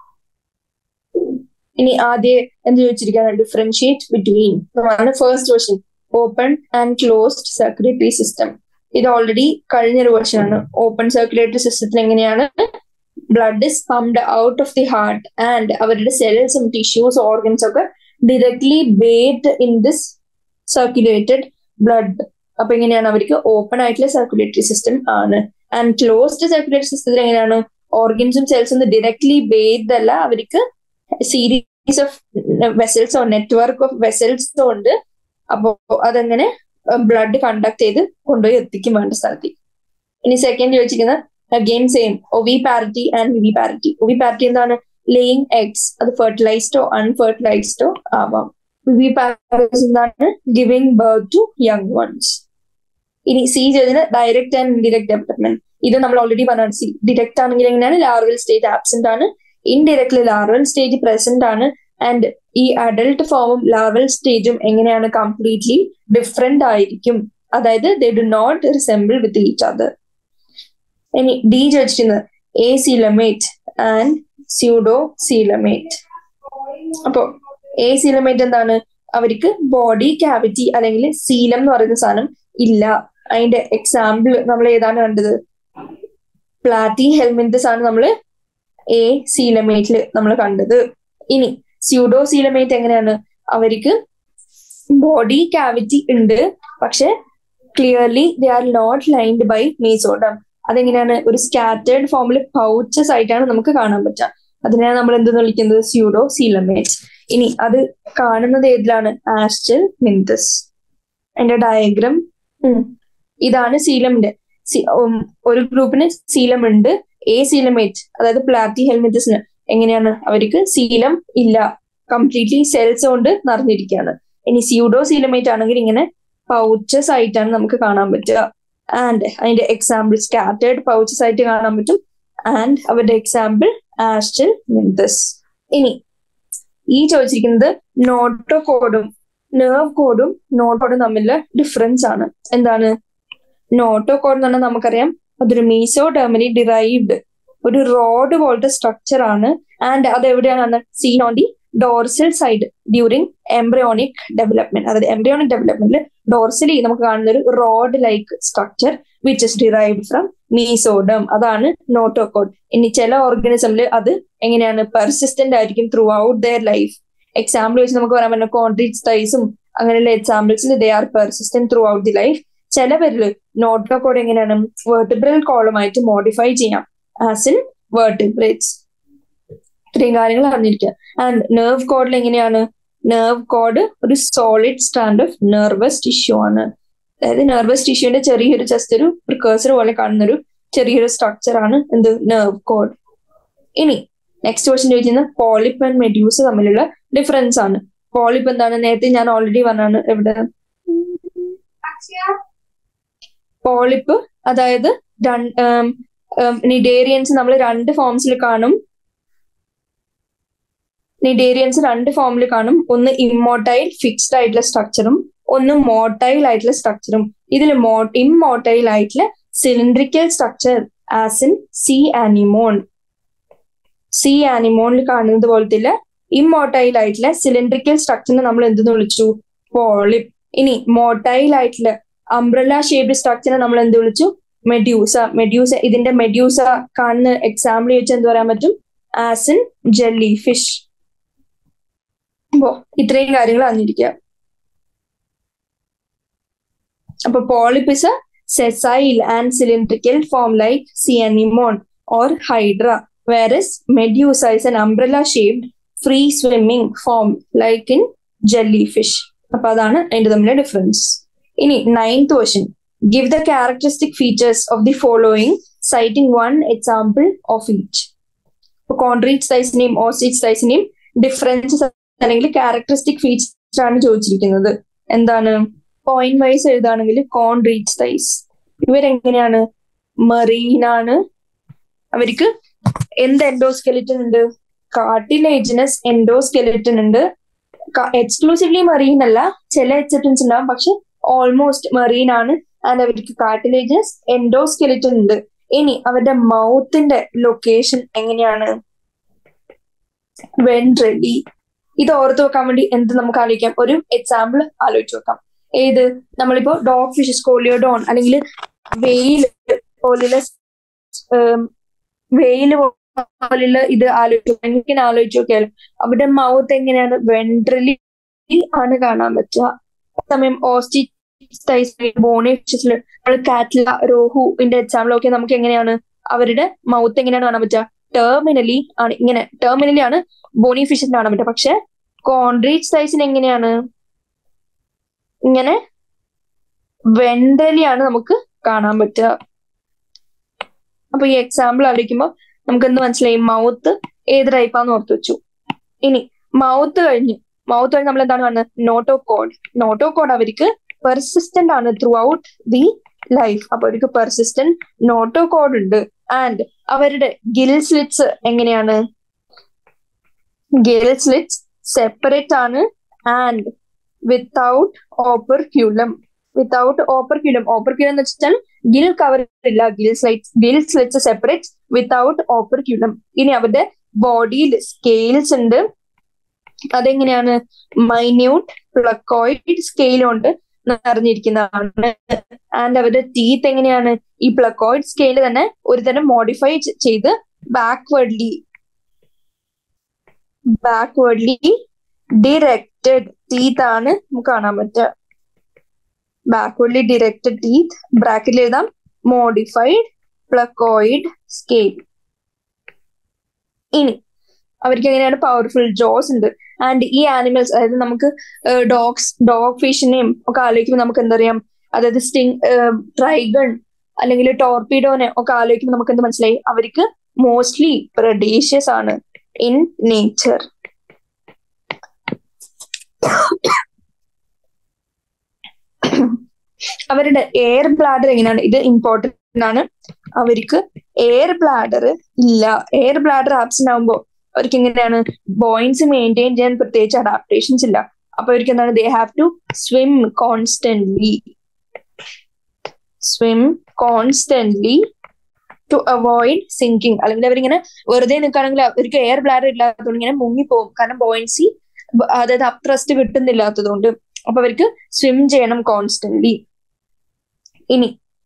ഇനി ആദ്യം എന്ത് ചോദിച്ചിരിക്കുകയാണ് differentiate between first question open and closed circulatory system ഇത് ഓൾറെഡി കഴിഞ്ഞൊരു ക്വസ്റ്റ്യൻ ആണ് ഓപ്പൺ സർക്കുലേറ്ററി സിസ്റ്റത്തിൽ എങ്ങനെയാണ് blood is pumped out of the heart and അവരുടെ സെൽസും ടിഷ്യൂസ് ഓർഗൻസ് ഒക്കെ directly bathed in this circulated blood അപ്പൊ എങ്ങനെയാണ് അവർക്ക് ഓപ്പൺ ആയിട്ടുള്ള സർക്കുലേറ്ററി സിസ്റ്റം ആണ് ആൻഡ് ക്ലോസ്ഡ് സർക്കുലേറ്ററി സിസ്റ്റത്തിൽ എങ്ങനെയാണ് ഓർഗൻസും സെൽസും ഡയറക്ട്ലി ബേസ്ഡ് അല്ല അവർക്ക് സീരീസ് ഓഫ് വെസൽസോ നെറ്റ്വർക്ക് ഓഫ് വെസൽസോ ഉണ്ട് അപ്പോ അതെങ്ങനെ ബ്ലഡ് കണ്ടക്ട് ചെയ്ത് കൊണ്ടുപോയി എത്തിക്കും വേണ്ട സ്ഥലത്തേക്ക് ഇനി സെക്കൻഡ് ചോദിച്ചിരിക്കുന്നത് again same oviparity and viviparity oviparity എന്താണ് ലേയിങ് എഗ്സ് അത് ഫെർട്ടിലൈസ്ഡോ അൺഫെർട്ടിലൈസ്ഡോ ആവാം വിവി പാരിറ്റി എന്താണ് giving birth to young ones ഇനി സി ചെയ്തതിന് ഡയറക്റ്റ് ആൻഡ് ഇൻഡിറക്ട് ഡെവലപ്മെന്റ് ഇത് നമ്മൾ ഓൾറെഡി പറഞ്ഞാണ് സി ഡിറക്റ്റ് ആണെങ്കിൽ എങ്ങനെയാണ് ലാർവൽ സ്റ്റേജ് ആബ്സെന്റ് ആണ് ഇൻഡിറക്ട്ലി ലാർവൽ സ്റ്റേജ് പ്രസന്റ് ആണ് ആൻഡ് ഈ അഡൽട്ട് ഫോമും ലാർവൽ സ്റ്റേജും എങ്ങനെയാണ് കംപ്ലീറ്റ്ലി ഡിഫറെന്റ് ആയിരിക്കും അതായത് they do not resemble with each other ഇനി ഡി ചോദിച്ചിരുന്നത് acoelomate and pseudocoelomate അപ്പോ എ സീലമേറ്റ് എന്താണ് അവർക്ക് ബോഡി ക്യാവിറ്റി അല്ലെങ്കിൽ സീലം എന്ന് പറയുന്ന സാധനം ഇല്ല അതിന്റെ എക്സാമ്പിൾ നമ്മൾ ഏതാണ് കണ്ടത് പ്ലാറ്റി ഹെൽമെന്റസ് ആണ് നമ്മൾ എ സീലമേറ്റിൽ നമ്മൾ കണ്ടത് ഇനി സ്യൂഡോ സീലമേറ്റ് എങ്ങനെയാണ് അവർക്ക് ബോഡി ക്യാവിറ്റി ഉണ്ട് പക്ഷെ clearly they are not lined by mesoderm അതെങ്ങനെയാണ് ഒരു സ്കാറ്റേർഡ് ഫോമിൽ പൗച്ചസ് ആയിട്ടാണ് നമുക്ക് കാണാൻ പറ്റുക അതിനെയാണ് നമ്മൾ എന്തെന്ന് വിളിക്കുന്നത് സ്യൂഡോ സീലമേറ്റ് ഇനി അത് കാണുന്നത് ഏതിലാണ് ആസ്റ്റൽ മിന്തസ് അതിന്റെ ഡയഗ്രം ഇതാണ് സീലമിന്റെ ഒരു ഗ്രൂപ്പിന് സീലം ഉണ്ട് എ സീലമേറ്റ് അതായത് പ്ലാറ്റി ഹെൽമെറ്റസിന് എങ്ങനെയാണ് അവർക്ക് സീലം ഇല്ല കംപ്ലീറ്റ്ലി സെൽസ് കൊണ്ട് നിറഞ്ഞിരിക്കുകയാണ് ഇനി സ്യൂഡോ സീലമേറ്റ് ആണെങ്കിൽ ഇങ്ങനെ പൗച്ചസ് ആയിട്ടാണ് നമുക്ക് കാണാൻ പറ്റുക ആൻഡ് അതിന്റെ എക്സാമ്പിൾ സ്കാറ്റേർഡ് പൗച്ചസ് ആയിട്ട് കാണാൻ പറ്റും ആൻഡ് അവരുടെ എക്സാമ്പിൾ ആസ്റ്റൽ മിന്തസ് ഇനി ഈ ചോദിച്ചിരിക്കുന്നത് നോട്ടോ കോഡും നെർവ് കോഡും നോട്ട് കോഡും തമ്മിലുള്ള ഡിഫറൻസ് ആണ് എന്താണ് നോട്ടോ കോഡ് എന്ന് പറഞ്ഞാൽ നമുക്കറിയാം അതൊരു മീസോഡെർമലി ഡിറൈവ്ഡ് ഒരു റോഡ് പോലത്തെ സ്ട്രക്ചർ ആണ് ആൻഡ് അത് എവിടെയാണ് seen on the dorsal side during embryonic development അതായത് എംബ്രിയോണിക് ഡെവലപ്മെന്റിൽ ഡോർസലി നമുക്ക് കാണുന്ന ഒരു rod like structure which is derived from mesoderm അതാണ് നോട്ടോകോഡ് ഇനി ചില ഓർഗാനിസമിൽ അത് എങ്ങനെയാണ് പെർസിസ്റ്റന്റ് ആയിരിക്കും throughout their life example വെച്ച് നമുക്ക് പറയാൻ പറ്റുന്ന കോൺട്രീറ്റ് തൈസും അങ്ങനെയുള്ള എക്സാമ്പിൾസിൽ they are persistent throughout the life ചിലവരിൽ നോട്ടോകോഡ് എങ്ങനെയാണ് വെർട്ടിബ്രൽ കോളമായിട്ട് മോഡിഫൈ ചെയ്യാം ആസ് ഇൻ വെർട്ടിബ്രേറ്റ്സ് ഇത്രയും കാര്യങ്ങൾ അറിഞ്ഞിരിക്കുക ആൻഡ് നെർവ് കോഡിൽ എങ്ങനെയാണ് നെർവ് കോഡ് ഒരു solid strand of nervous tissue ആണ് അതായത് നെർവസ് ടിഷ്യൂവിന്റെ ചെറിയൊരു ജസ്റ്റ് ഒരു പ്രിക്കേഴ്സർ പോലെ കാണുന്ന ഒരു ചെറിയൊരു സ്ട്രക്ചർ ആണ് എന്ത് നെർവ് കോഡ് ഇനി നെക്സ്റ്റ് ക്വസ്റ്റ്യൻ ചോദിക്കുന്നത് പോളിപ്പ് ആൻഡ് മെഡ്യൂസ് തമ്മിലുള്ള ഡിഫറൻസ് ആണ് പോളിപ്പ് എന്താണ് നേരത്തെ ഞാൻ ഓൾറെഡി പറഞ്ഞാണ് എവിടെ പോളിപ്പ് അതായത് നിഡേറിയൻസ് നമ്മൾ രണ്ട് ഫോംസിൽ കാണും നിഡേറിയൻസ് രണ്ട് ഫോമിൽ കാണും ഒന്ന് ഇമ്മോട്ടൈൽ ഫിക്സ്ഡ് ആയിട്ടുള്ള സ്ട്രക്ചറും ഒന്ന് മോട്ടൈൽ ആയിട്ടുള്ള സ്ട്രക്ചറും ഇതിൽ മോ ഇമ്മോട്ടൈൽ ആയിട്ടുള്ള cylindrical structure as in sea anemone sea ആനിമോണിൽ കാണുന്നത് പോലത്തെ ഇമ്മോട്ടൈൽ ആയിട്ടുള്ള സിലിണ്ട്രിക്കൽ സ്ട്രക്ചറിനെ നമ്മൾ എന്തെന്ന് വിളിച്ചു പോളിപ്പ് ഇനി മോട്ടൈൽ ആയിട്ടുള്ള അംബ്രല ഷേപ്ഡ് സ്ട്രക്ചറിനെ നമ്മൾ എന്ത് വിളിച്ചു മെഡ്യൂസ മെഡ്യൂസ ഇതിന്റെ മെഡ്യൂസ കാണുന്ന എക്സാമ്പിൾ ചോദിച്ചാൽ എന്ത് പറയാൻ പറ്റും ആസ് ഇൻ ജെല്ലി ഫിഷ് അപ്പോ ഇത്രയും കാര്യങ്ങൾ അറിഞ്ഞിരിക്കുക അപ്പൊ polyp is a sessile and cylindrical form like sea anemone or hydra, whereas medusa is an umbrella-shaped free swimming form like in jellyfish. അപ്പൊ അതാണ് അതിന്റെ തമ്മിലെ ഡിഫറൻസ് ഇനി ninth question give the characteristic features of the following citing one example of each കോൺട്രീറ്റ് സൈസിനെയും ഓസിറ്റ് സൈസിനെയും differences അല്ലെങ്കിൽ ക്യാരക്ടറിസ്റ്റിക് ഫീച്ചർ ആണ് ചോദിച്ചിരിക്കുന്നത് എന്താണ് പോയിന്റ് വൈസ് എഴുതാണെങ്കിൽ കോൺട്രീറ്റ് സൈസ് ഇവരെങ്ങനെയാണ് മറീൻ ആണ് അവർക്ക് എന്ത് എൻഡോസ്കെലിറ്റൻ ഉണ്ട് കാർട്ടിലേജിനസ് എൻഡോസ്കെലിറ്റൻ ഉണ്ട് എക്സ്ക്ലൂസീവ്ലി മറീൻ അല്ല ചില എക്സെപ്റ്റൻസ് ഉണ്ടാവും പക്ഷെ ഓൾമോസ്റ്റ് മറീൻ ആണ് ആൻഡ് അവർക്ക് കാർട്ടിലേജിനസ് എൻഡോസ്കെലിറ്റൻ ഉണ്ട് ഇനി അവരുടെ മൗത്തിന്റെ ലൊക്കേഷൻ എങ്ങനെയാണ് വെൻട്രലി ഇത് ഓർത്ത് വെക്കാൻ വേണ്ടി എന്ത് നമുക്ക് ആലോചിക്കാം ഒരു എക്സാമ്പിൾ ആലോചിച്ച് നോക്കാം ഏത് നമ്മളിപ്പോ ഡോഗ് ഫിഷ് സ്കോളിയോഡോൺ അല്ലെങ്കിൽ വെയിൽ പോലുള്ള വെയിൽ പോലുള്ള ഇത് ആലോചിച്ചു എങ്ങനെ ആലോചിച്ച് നോക്കിയാലും അവരുടെ മൗത്ത് എങ്ങനെയാണ് വെൻട്രലി ആണ് കാണാൻ പറ്റുക സമയം ഓസ്റ്റിസ് ബോണി ഫിഷസിൽ നമ്മൾ കാറ്റ്ല രോഹുവിന്റെ എക്സാമ്പിൾ ഒക്കെ നമുക്ക് എങ്ങനെയാണ് അവരുടെ മൗത്ത് എങ്ങനെയാണ് കാണാൻ പറ്റുക ടേർമിനലി ആണ് ഇങ്ങനെ ടേർമിനലി ആണ് ബോണി ഫിഷസിന് കാണാൻ പറ്റുക പക്ഷെ കോൺട്രീറ്റ് സൈസിന് എങ്ങനെയാണ് ഇങ്ങനെ വെൻട്രലി ആണ് നമുക്ക് കാണാൻ പറ്റുക അപ്പൊ ഈ എക്സാമ്പിൾ ആലോചിക്കുമ്പോൾ നമുക്ക് എന്ത് മനസ്സിലായി മൗത്ത് ഏത് ടൈപ്പാന്ന് ഓർത്ത് വെച്ചു ഇനി മൗത്ത് കഴിഞ്ഞ് മൗത്ത് കഴിഞ്ഞ് നമ്മൾ എന്താണ് കാണുന്നത് നോട്ടോ കോഡ് നോട്ടോ കോഡ് അവർക്ക് പെർസിസ്റ്റന്റ് ആണ് ത്രൂ ഔട്ട് ദി ലൈഫ് അപ്പൊ അവർക്ക് പെർസിസ്റ്റന്റ് നോട്ടോ കോഡ് ഉണ്ട് ആൻഡ് അവരുടെ ഗിൽ സ്ലിറ്റ്സ് എങ്ങനെയാണ് ഗിൽ സ്ലിറ്റ്സ് സെപ്പറേറ്റ് ആണ് ആൻഡ് വിത്തൗട്ട് ഓപ്പർക്യൂലം വിത്തൗട്ട് ഓപ്പർക്യൂലം ഓപ്പർക്യൂലം എന്ന് വെച്ചാൽ ഗിൽ കവർ ഇല്ല Gill slight Gill slits separate without ഓപ്പർക്യൂലം ഇനി അവരുടെ ബോഡിയിൽ സ്കെയിൽസ് ഉണ്ട് അതെങ്ങനെയാണ് മൈന്യൂട്ട് പ്ലക്കോയിഡ് സ്കെയിലുണ്ട് അറിഞ്ഞിരിക്കുന്നതാണ് ആൻഡ് അവരുടെ ടീത്ത് എങ്ങനെയാണ് ഈ പ്ലക്കോയിഡ് സ്കെയിൽ തന്നെ ഒരു തരം മോഡിഫൈ ചെയ്ത് ബാക്ക്വേർഡ്ലി ബാക്ക്വേർഡ്ലി ഡിറക്റ്റഡ് ടീത്ത് ആണ് നമുക്ക് കാണാൻ പറ്റുക ബാക്ക്വേർഡ്ലി ഡിറക്റ്റഡ് ടീത്ത് ബ്രാക്കറ്റിൽ എഴുതാം മോഡിഫൈഡ് പ്ലക്കോയിഡ് സ്കെയിൽ ഇനി അവർക്ക് എങ്ങനെയാണ് പവർഫുൾ ജോസ് ഉണ്ട് ആൻഡ് ഈ ആനിമൽസ് അതായത് നമുക്ക് ഡോഗ്സ് ഡോഗ് ഫിഷിനെയും ഒക്കെ ആലോചിക്കുമ്പോൾ നമുക്ക് എന്തറിയാം അതായത് സ്റ്റിങ് ട്രൈഗൺ അല്ലെങ്കിൽ ടോർപിഡോനെ ഒക്കെ ആലോചിക്കുമ്പോൾ നമുക്ക് എന്ത് മനസ്സിലായി അവർക്ക് മോസ്റ്റ്ലി പ്രഡേഷ്യസ് ആണ് ഇൻ നേച്ചർ അവരുടെ എയർ ബ്ലാഡർ എങ്ങനെയാണ് ഇത് ഇമ്പോർട്ടന്റ് ആണ് അവർക്ക് എയർ ബ്ലാഡർ ഇല്ല എയർ ബ്ലാഡർ ആബ്സെന്റ് ആകുമ്പോൾ അവർക്ക് എങ്ങനെയാണ് ബോയിൻസ് മെയിൻറ്റെയിൻ ചെയ്യാൻ പ്രത്യേകിച്ച് അഡാപ്റ്റേഷൻസ് ഇല്ല അപ്പൊ അവർക്ക് എന്താണ് they have to swim constantly swim constantly to avoid sinking അല്ലെങ്കിൽ അവരിങ്ങനെ വെറുതെ നിൽക്കുകയാണെങ്കിൽ അവർക്ക് എയർ ബ്ലാഡർ ഇല്ലാത്തതുകൊണ്ട് ഇങ്ങനെ മുങ്ങിപ്പോകും കാരണം ബോയിൻസി അതായത് അപ്ട്രസ്റ്റ് കിട്ടുന്നില്ലാത്തതുകൊണ്ട് അപ്പൊ അവർക്ക് സ്വിം ചെയ്യണം കോൺസ്റ്റന്റ്ലി ഇനി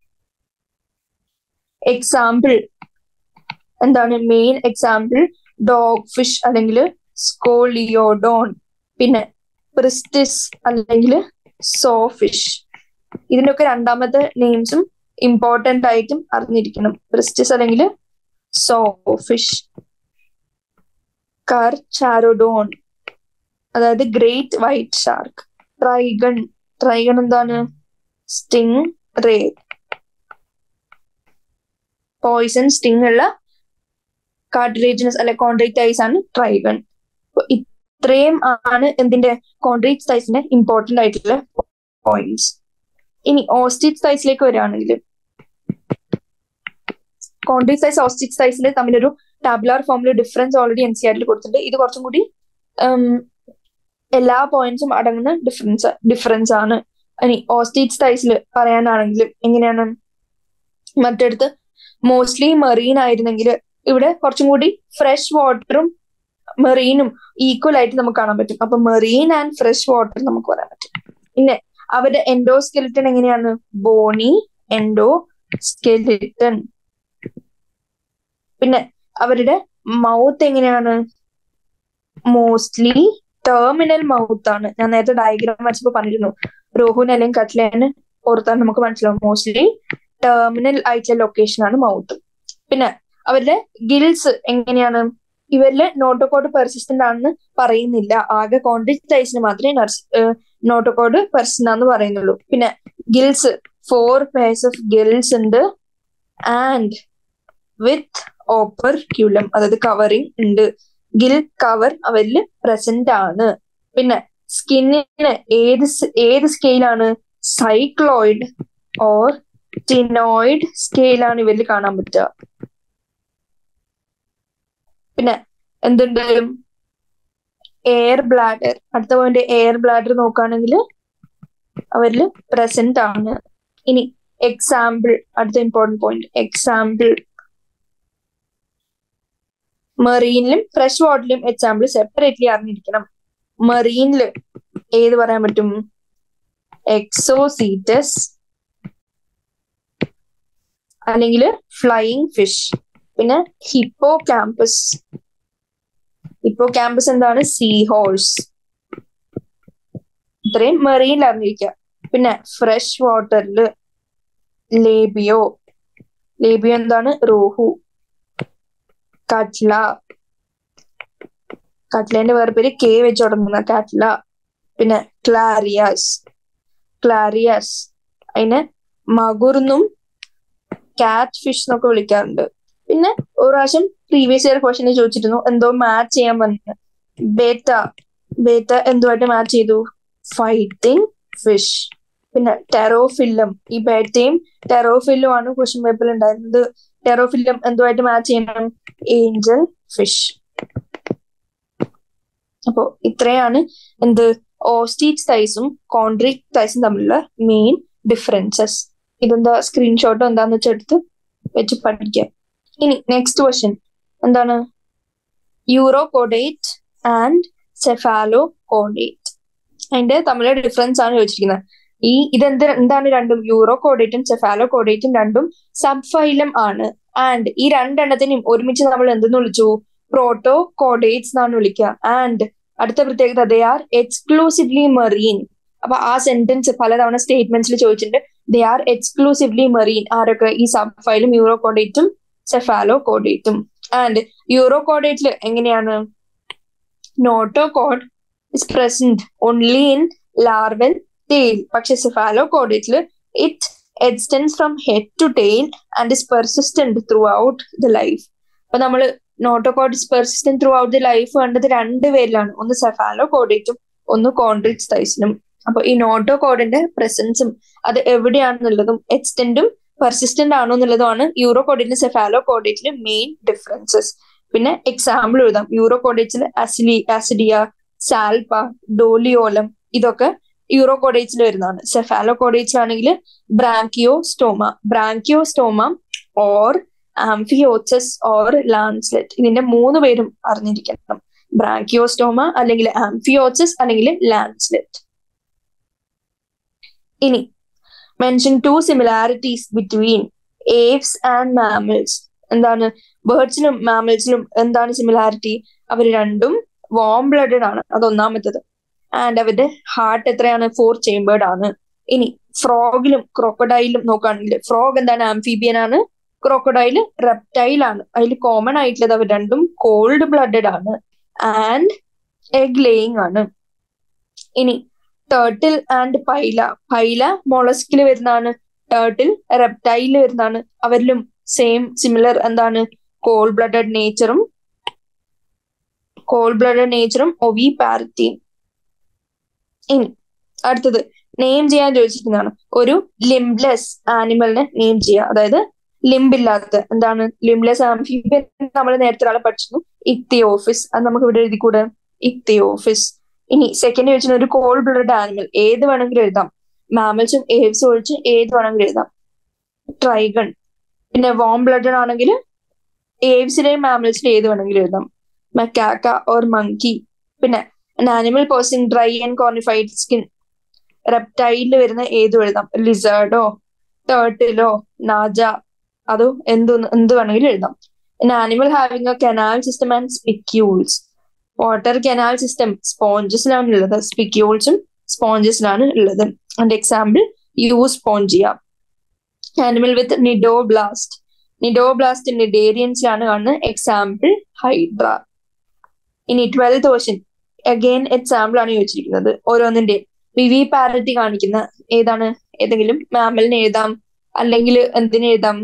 എക്സാമ്പിൾ എന്താണ് മെയിൻ എക്സാമ്പിൾ ഡോഗ് ഫിഷ് അല്ലെങ്കിൽ സ്കോളിയോഡോൺ പിന്നെ പ്രിസ്റ്റിസ് അല്ലെങ്കിൽ സോ ഫിഷ് ഇതിനൊക്കെ രണ്ടാമത്തെ നെയിംസും ഇമ്പോർട്ടന്റ് ആയിട്ടും അറിഞ്ഞിരിക്കണം പ്രിസ്റ്റിസ് അല്ലെങ്കിൽ സോ ഫിഷ് കാർ ചാരോഡോൺ അതായത് great white shark Trygon Trygon എന്താണ് സ്റ്റിങ് റേ പോയിസൺ സ്റ്റിങ് ഉള്ള കാർട്ടിലേജിനസ് അല്ലെ കോൺട്രേറ്റ് ഐസ് ആണ് ട്രൈഗൺ ഇത്രയും ആണ് എന്തിന്റെ കോൺട്രേറ്റ് സൈസിന്റെ ഇമ്പോർട്ടന്റ് ആയിട്ടുള്ള പോയിന്റ്സ് ഇനി ഓസ്റ്റിക് സൈസിലേക്ക് വരികയാണെങ്കിൽ കോൺട്രേറ്റ് സൈസ് ഓസ്റ്റിക് സൈസിൽ തമ്മിലൊരു ടാബുലാർ ഫോമിൽ ഡിഫറൻസ് ഓൾറെഡി എൻ സി ആറിൽ കൊടുത്തിട്ടുണ്ട് ഇത് കുറച്ചും കൂടി എല്ലാ പോയിന്റ്സും അടങ്ങുന്ന ഡിഫറൻസ് ഡിഫറൻസ് ആണ് ഇനി ഓസ്റ്റിക് സൈസിൽ പറയാനാണെങ്കിൽ എങ്ങനെയാണ് മറ്റടുത്ത് മോസ്റ്റ്ലി മെറീൻ ആയിരുന്നെങ്കിൽ ഇവിടെ കുറച്ചും കൂടി ഫ്രഷ് വാട്ടറും മെറീനും ഈക്വൽ ആയിട്ട് നമുക്ക് കാണാൻ പറ്റും അപ്പൊ മെറീൻ ആൻഡ് ഫ്രഷ് വാട്ടർ നമുക്ക് പറയാൻ പറ്റും പിന്നെ അവരുടെ എൻഡോ സ്കെലിറ്റൺ എങ്ങനെയാണ് ബോണി എൻഡോ സ്കെലിറ്റൺ പിന്നെ അവരുടെ മൗത്ത് എങ്ങനെയാണ് മോസ്റ്റ്ലി ടെർമിനൽ മൗത്ത് ആണ് ഞാൻ നേരത്തെ ഡയഗ്രാം വരച്ചപ്പോ പറഞ്ഞിരുന്നു രോഹുൻ അല്ലെങ്കിൽ കട്ലേന് ഓർത്താൽ നമുക്ക് മനസ്സിലാവും മോസ്റ്റ്ലി ടെർമിനൽ ആയിട്ടുള്ള ലൊക്കേഷൻ ആണ് മൗത്ത് പിന്നെ അവരുടെ ഗിൽസ് എങ്ങനെയാണ് ഇവരില് നോട്ടോകോഡ് പെർസിസ്റ്റന്റ് ആണെന്ന് പറയുന്നില്ല ആകെ കോൺട്രിക് സൈസിന് മാത്രമേ നർസ് നോട്ടോകോഡ് പെർസിസ്റ്റന്റ് ആണെന്ന് പറയുന്നുള്ളൂ പിന്നെ gills four pairs of gills ഉണ്ട് ആൻഡ് വിത്ത് ഓപ്പർക്യുലം അതായത് കവറിങ് ഉണ്ട് ഗിൽ കവർ അവരിൽ പ്രസന്റ് ആണ് പിന്നെ സ്കിന്നിന് ഏത് ഏത് സ്കെയിലാണ് സൈക്ലോയിഡ് ഓർ ടിനോയിഡ് സ്കെയിലാണ് ഇവരിൽ കാണാൻ പറ്റുക പിന്നെ എന്തുണ്ട് എയർ ബ്ലാഡർ അടുത്ത പോയിന്റ് എയർ ബ്ലാഡർ നോക്കുകയാണെങ്കിൽ അവരിൽ പ്രസന്റ് ആണ് ഇനി എക്സാമ്പിൾ അടുത്ത ഇമ്പോർട്ടന്റ് പോയിന്റ് എക്സാമ്പിൾ മെറീനിലും ഫ്രഷ് വാട്ടറിലും എക്സാമ്പിൾ സെപ്പറേറ്റ്ലി അറിഞ്ഞിരിക്കണം മെറീനില് ഏത് പറയാൻ പറ്റും എക്സോസീറ്റസ് അല്ലെങ്കിൽ ഫ്ലൈയിങ് ഫിഷ് പിന്നെ ഹിപ്പോ ക്യാമ്പസ് ഹിപ്പോ ക്യാമ്പസ് എന്താണ് സീ ഹോഴ്സ് ഇത്രയും മെറീനിൽ അറിഞ്ഞിരിക്കുക പിന്നെ ഫ്രഷ് വാട്ടറിൽ ലേബിയോ ലേബിയോ എന്താണ് റോഹു കട്ല കട്ലേന്റെ വേറെ പേര് കെ വെച്ച് തുടങ്ങുന്ന കട്ല പിന്നെ ക്ലാരിയാസ് ക്ലാരിയാസ് അതിനെ മകുർന്നും കാറ്റ് ഫിഷ് എന്നൊക്കെ വിളിക്കാറുണ്ട് പിന്നെ ഒരു പ്രാവശ്യം പ്രീവിയസ് ഇയർ ക്വസ്റ്റിനെ ചോദിച്ചിരുന്നു എന്തോ മാച്ച് ചെയ്യാൻ പറഞ്ഞു ബേറ്റ ബേറ്റ എന്തുമായിട്ട് മാച്ച് ചെയ്തു ഫൈറ്റിംഗ് ഫിഷ് പിന്നെ ടെറോഫില്ലം ഈ ബേറ്റയും ടെറോഫില്ലും ആണ് ക്വസ്റ്റ്യൻ പേപ്പറിൽ ഉണ്ടായിരുന്നത് ടെറോഫില്ലം എന്തുമായിട്ട് മാച്ച് ചെയ്യണം ഏഞ്ചൽ ഫിഷ് അപ്പോ ഇത്രയാണ് എന്ത് ഓസ്റ്റീച്ച് സൈസും കോൺട്രിക് സൈസും തമ്മിലുള്ള മെയിൻ ഡിഫറൻസസ് ഇതെന്താ സ്ക്രീൻഷോട്ടോ എന്താന്ന് വെച്ചാൽ എടുത്ത് വെച്ച് പഠിക്കാം ഇനി നെക്സ്റ്റ് ക്വസ്റ്റ്യൻ എന്താണ് urochordate and cephalochordate അതിന്റെ തമ്മിലുള്ള ഡിഫറൻസ് ആണ് ചോദിച്ചിരിക്കുന്നത് ഈ ഇതെന്ത് എന്താണ് രണ്ടും യൂറോ കോഡേറ്റും സെഫാലോ കോഡേറ്റും രണ്ടും സബ് ഫൈലം ആണ് ആൻഡ് ഈ രണ്ടെണ്ണത്തിനും ഒരുമിച്ച് നമ്മൾ എന്തെന്ന് വിളിച്ചു പ്രോട്ടോ കോഡേറ്റ്സ് എന്നാണ് വിളിക്കുക ആൻഡ് അടുത്ത പ്രത്യേകത ദേ ആർ എക്സ്ക്ലൂസീവ്ലി മെറീൻ അപ്പൊ ആ സെന്റൻസ് പലതവണ സ്റ്റേറ്റ്മെന്റ്സിൽ ചോദിച്ചിട്ടുണ്ട് ദേ ആർ എക്സ്ക്ലൂസീവ്ലി മെറീൻ ആരൊക്കെ ഈ സബ് ഫൈലും യൂറോ കോഡേറ്റും സെഫാലോ കോഡേറ്റും ആൻഡ് യൂറോ കോഡേറ്റിൽ എങ്ങനെയാണ് notochord is present only in larval tail പക്ഷെ സെഫാലോ കോഡേറ്റിൽ it extends from head to tail and is persistent throughout the life അപ്പൊ നമ്മൾ notochord is persistent throughout the life കണ്ടത് രണ്ട് പേരിലാണ് ഒന്ന് സെഫാലോ കോഡേറ്റും ഒന്ന് കോൺട്രിക്സ് തൈസിനും അപ്പൊ ഈ നോട്ടോ കോഡിന്റെ പ്രസൻസും അത് എവിടെയാണെന്നുള്ളതും എക്സ്റ്റെന്റും പെർസിസ്റ്റന്റ് ആണോ എന്നുള്ളതുമാണ് യൂറോ കോഡേറ്റിലും സെഫാലോ കോഡേറ്റിലും മെയിൻ ഡിഫറൻസസ് പിന്നെ എക്സാമ്പിൾ എഴുതാം യൂറോ കോഡേറ്റിൽ അസിലി ആസിഡിയ സാൽപ ഡോലിയോലം ഇതൊക്കെ യൂറോ കോഡേറ്റ്സിൽ വരുന്നതാണ് സെഫാലോ കോഡേറ്റ്സിലാണെങ്കിൽ Branchiostoma Branchiostoma or Amphioxus or lancelet ഇതിന്റെ മൂന്ന് പേരും അറിഞ്ഞിരിക്കണം ബ്രാങ്കിയോസ്റ്റോമ അല്ലെങ്കിൽ ആംഫിയോച്ചസ് അല്ലെങ്കിൽ ലാൻസ്ലെറ്റ് ഇനി mention two similarities between Aves and mammals എന്താണ് ബേർഡ്സിനും മാമൽസിനും എന്താണ് സിമിലാരിറ്റി അവർ രണ്ടും വാം ബ്ലഡഡ് ആണ് അത് ഒന്നാമത്തത് ആൻഡ് അവരുടെ ഹാർട്ട് എത്രയാണ് ഫോർ ചേമ്പേർഡ് ആണ് ഇനി ഫ്രോഗിലും ക്രോക്കഡൈലും നോക്കുകയാണെങ്കിൽ ഫ്രോഗ് എന്താണ് ആംഫീബിയൻ ആണ് ക്രോക്കഡൈൽ റെപ്റ്റൈൽ ആണ് അതിൽ കോമൺ ആയിട്ടുള്ളത് അവർ രണ്ടും കോൾഡ് ബ്ലഡഡ് ആണ് ആൻഡ് എഗ് ലേയിങ് ആണ് ഇനി ടേർട്ടിൽ ആൻഡ് പൈല പൈല മൊളസ്കിൽ വരുന്നതാണ് ടേർട്ടിൽ റെപ്റ്റൈൽ വരുന്നതാണ് അവരിലും സെയിം സിമിലർ എന്താണ് കോൾ ബ്ലഡഡ് നേച്ചറും കോൾ ബ്ലഡഡ് നേച്ചറും ഒവി പാരറ്റീൻ ഇനി അടുത്തത് നെയിം ചെയ്യാൻ ചോദിച്ചിരിക്കുന്നതാണ് ഒരു ലിംബ്ലെസ് ആനിമലിനെ നെയിം ചെയ്യുക അതായത് ലിംബില്ലാത്ത എന്താണ് ലിംബ്ലെസ് ആംഫിബിയൻ നമ്മൾ നേരത്തെ ഒരാളെ പഠിച്ചു ഇക്തിയോഫിസ് അത് നമുക്ക് ഇവിടെ എഴുതിക്കൂടെ ഇക്തിയോഫിസ് ഇനി സെക്കൻഡ് ചോദിച്ചാൽ ഒരു കോൾ ബ്ലഡഡ് ആനിമൽ ഏത് വേണമെങ്കിലും എഴുതാം മാമൽസും ഏവ്സും ഒഴിച്ച് ഏത് വേണമെങ്കിലും എഴുതാം ട്രൈഗൺ പിന്നെ വോം ബ്ലഡഡ് ആണെങ്കിൽ ഏവ്സിലെയും മാമൽസിലെയും ഏത് വേണമെങ്കിലും എഴുതാം മക്കാക്ക ഓർ മങ്കി പിന്നെ animal possessing dry and cornified skin റെപ്റ്റൈലിൽ വരുന്ന ഏതും എഴുതാം ലിസേർഡോ ടേർട്ടിലോ നാജ അതോ എന്ത് എന്ത് വേണമെങ്കിലും എഴുതാം animal having a canal system and spicules water canal system സ്പോഞ്ചസിലാണ് ഉള്ളത് സ്പിക്യൂൾസും സ്പോഞ്ചസിലാണ് ഉള്ളത് and example euspongia animal with cnidoblast cnidoblast നിഡേറിയൻസിലാണ് കാണുന്നത് എക്സാമ്പിൾ ഹൈഡ്ര ഇനി ട്വൽത്ത് ക്വസ്റ്റ്യൻ അഗെയിൻ എക്സാമ്പിൾ ആണ് ചോദിച്ചിരിക്കുന്നത് ഓരോന്നിന്റെ വിവി പാരറ്റി കാണിക്കുന്ന ഏതാണ് ഏതെങ്കിലും മാമലിന് എഴുതാം അല്ലെങ്കിൽ എന്തിന് എഴുതാം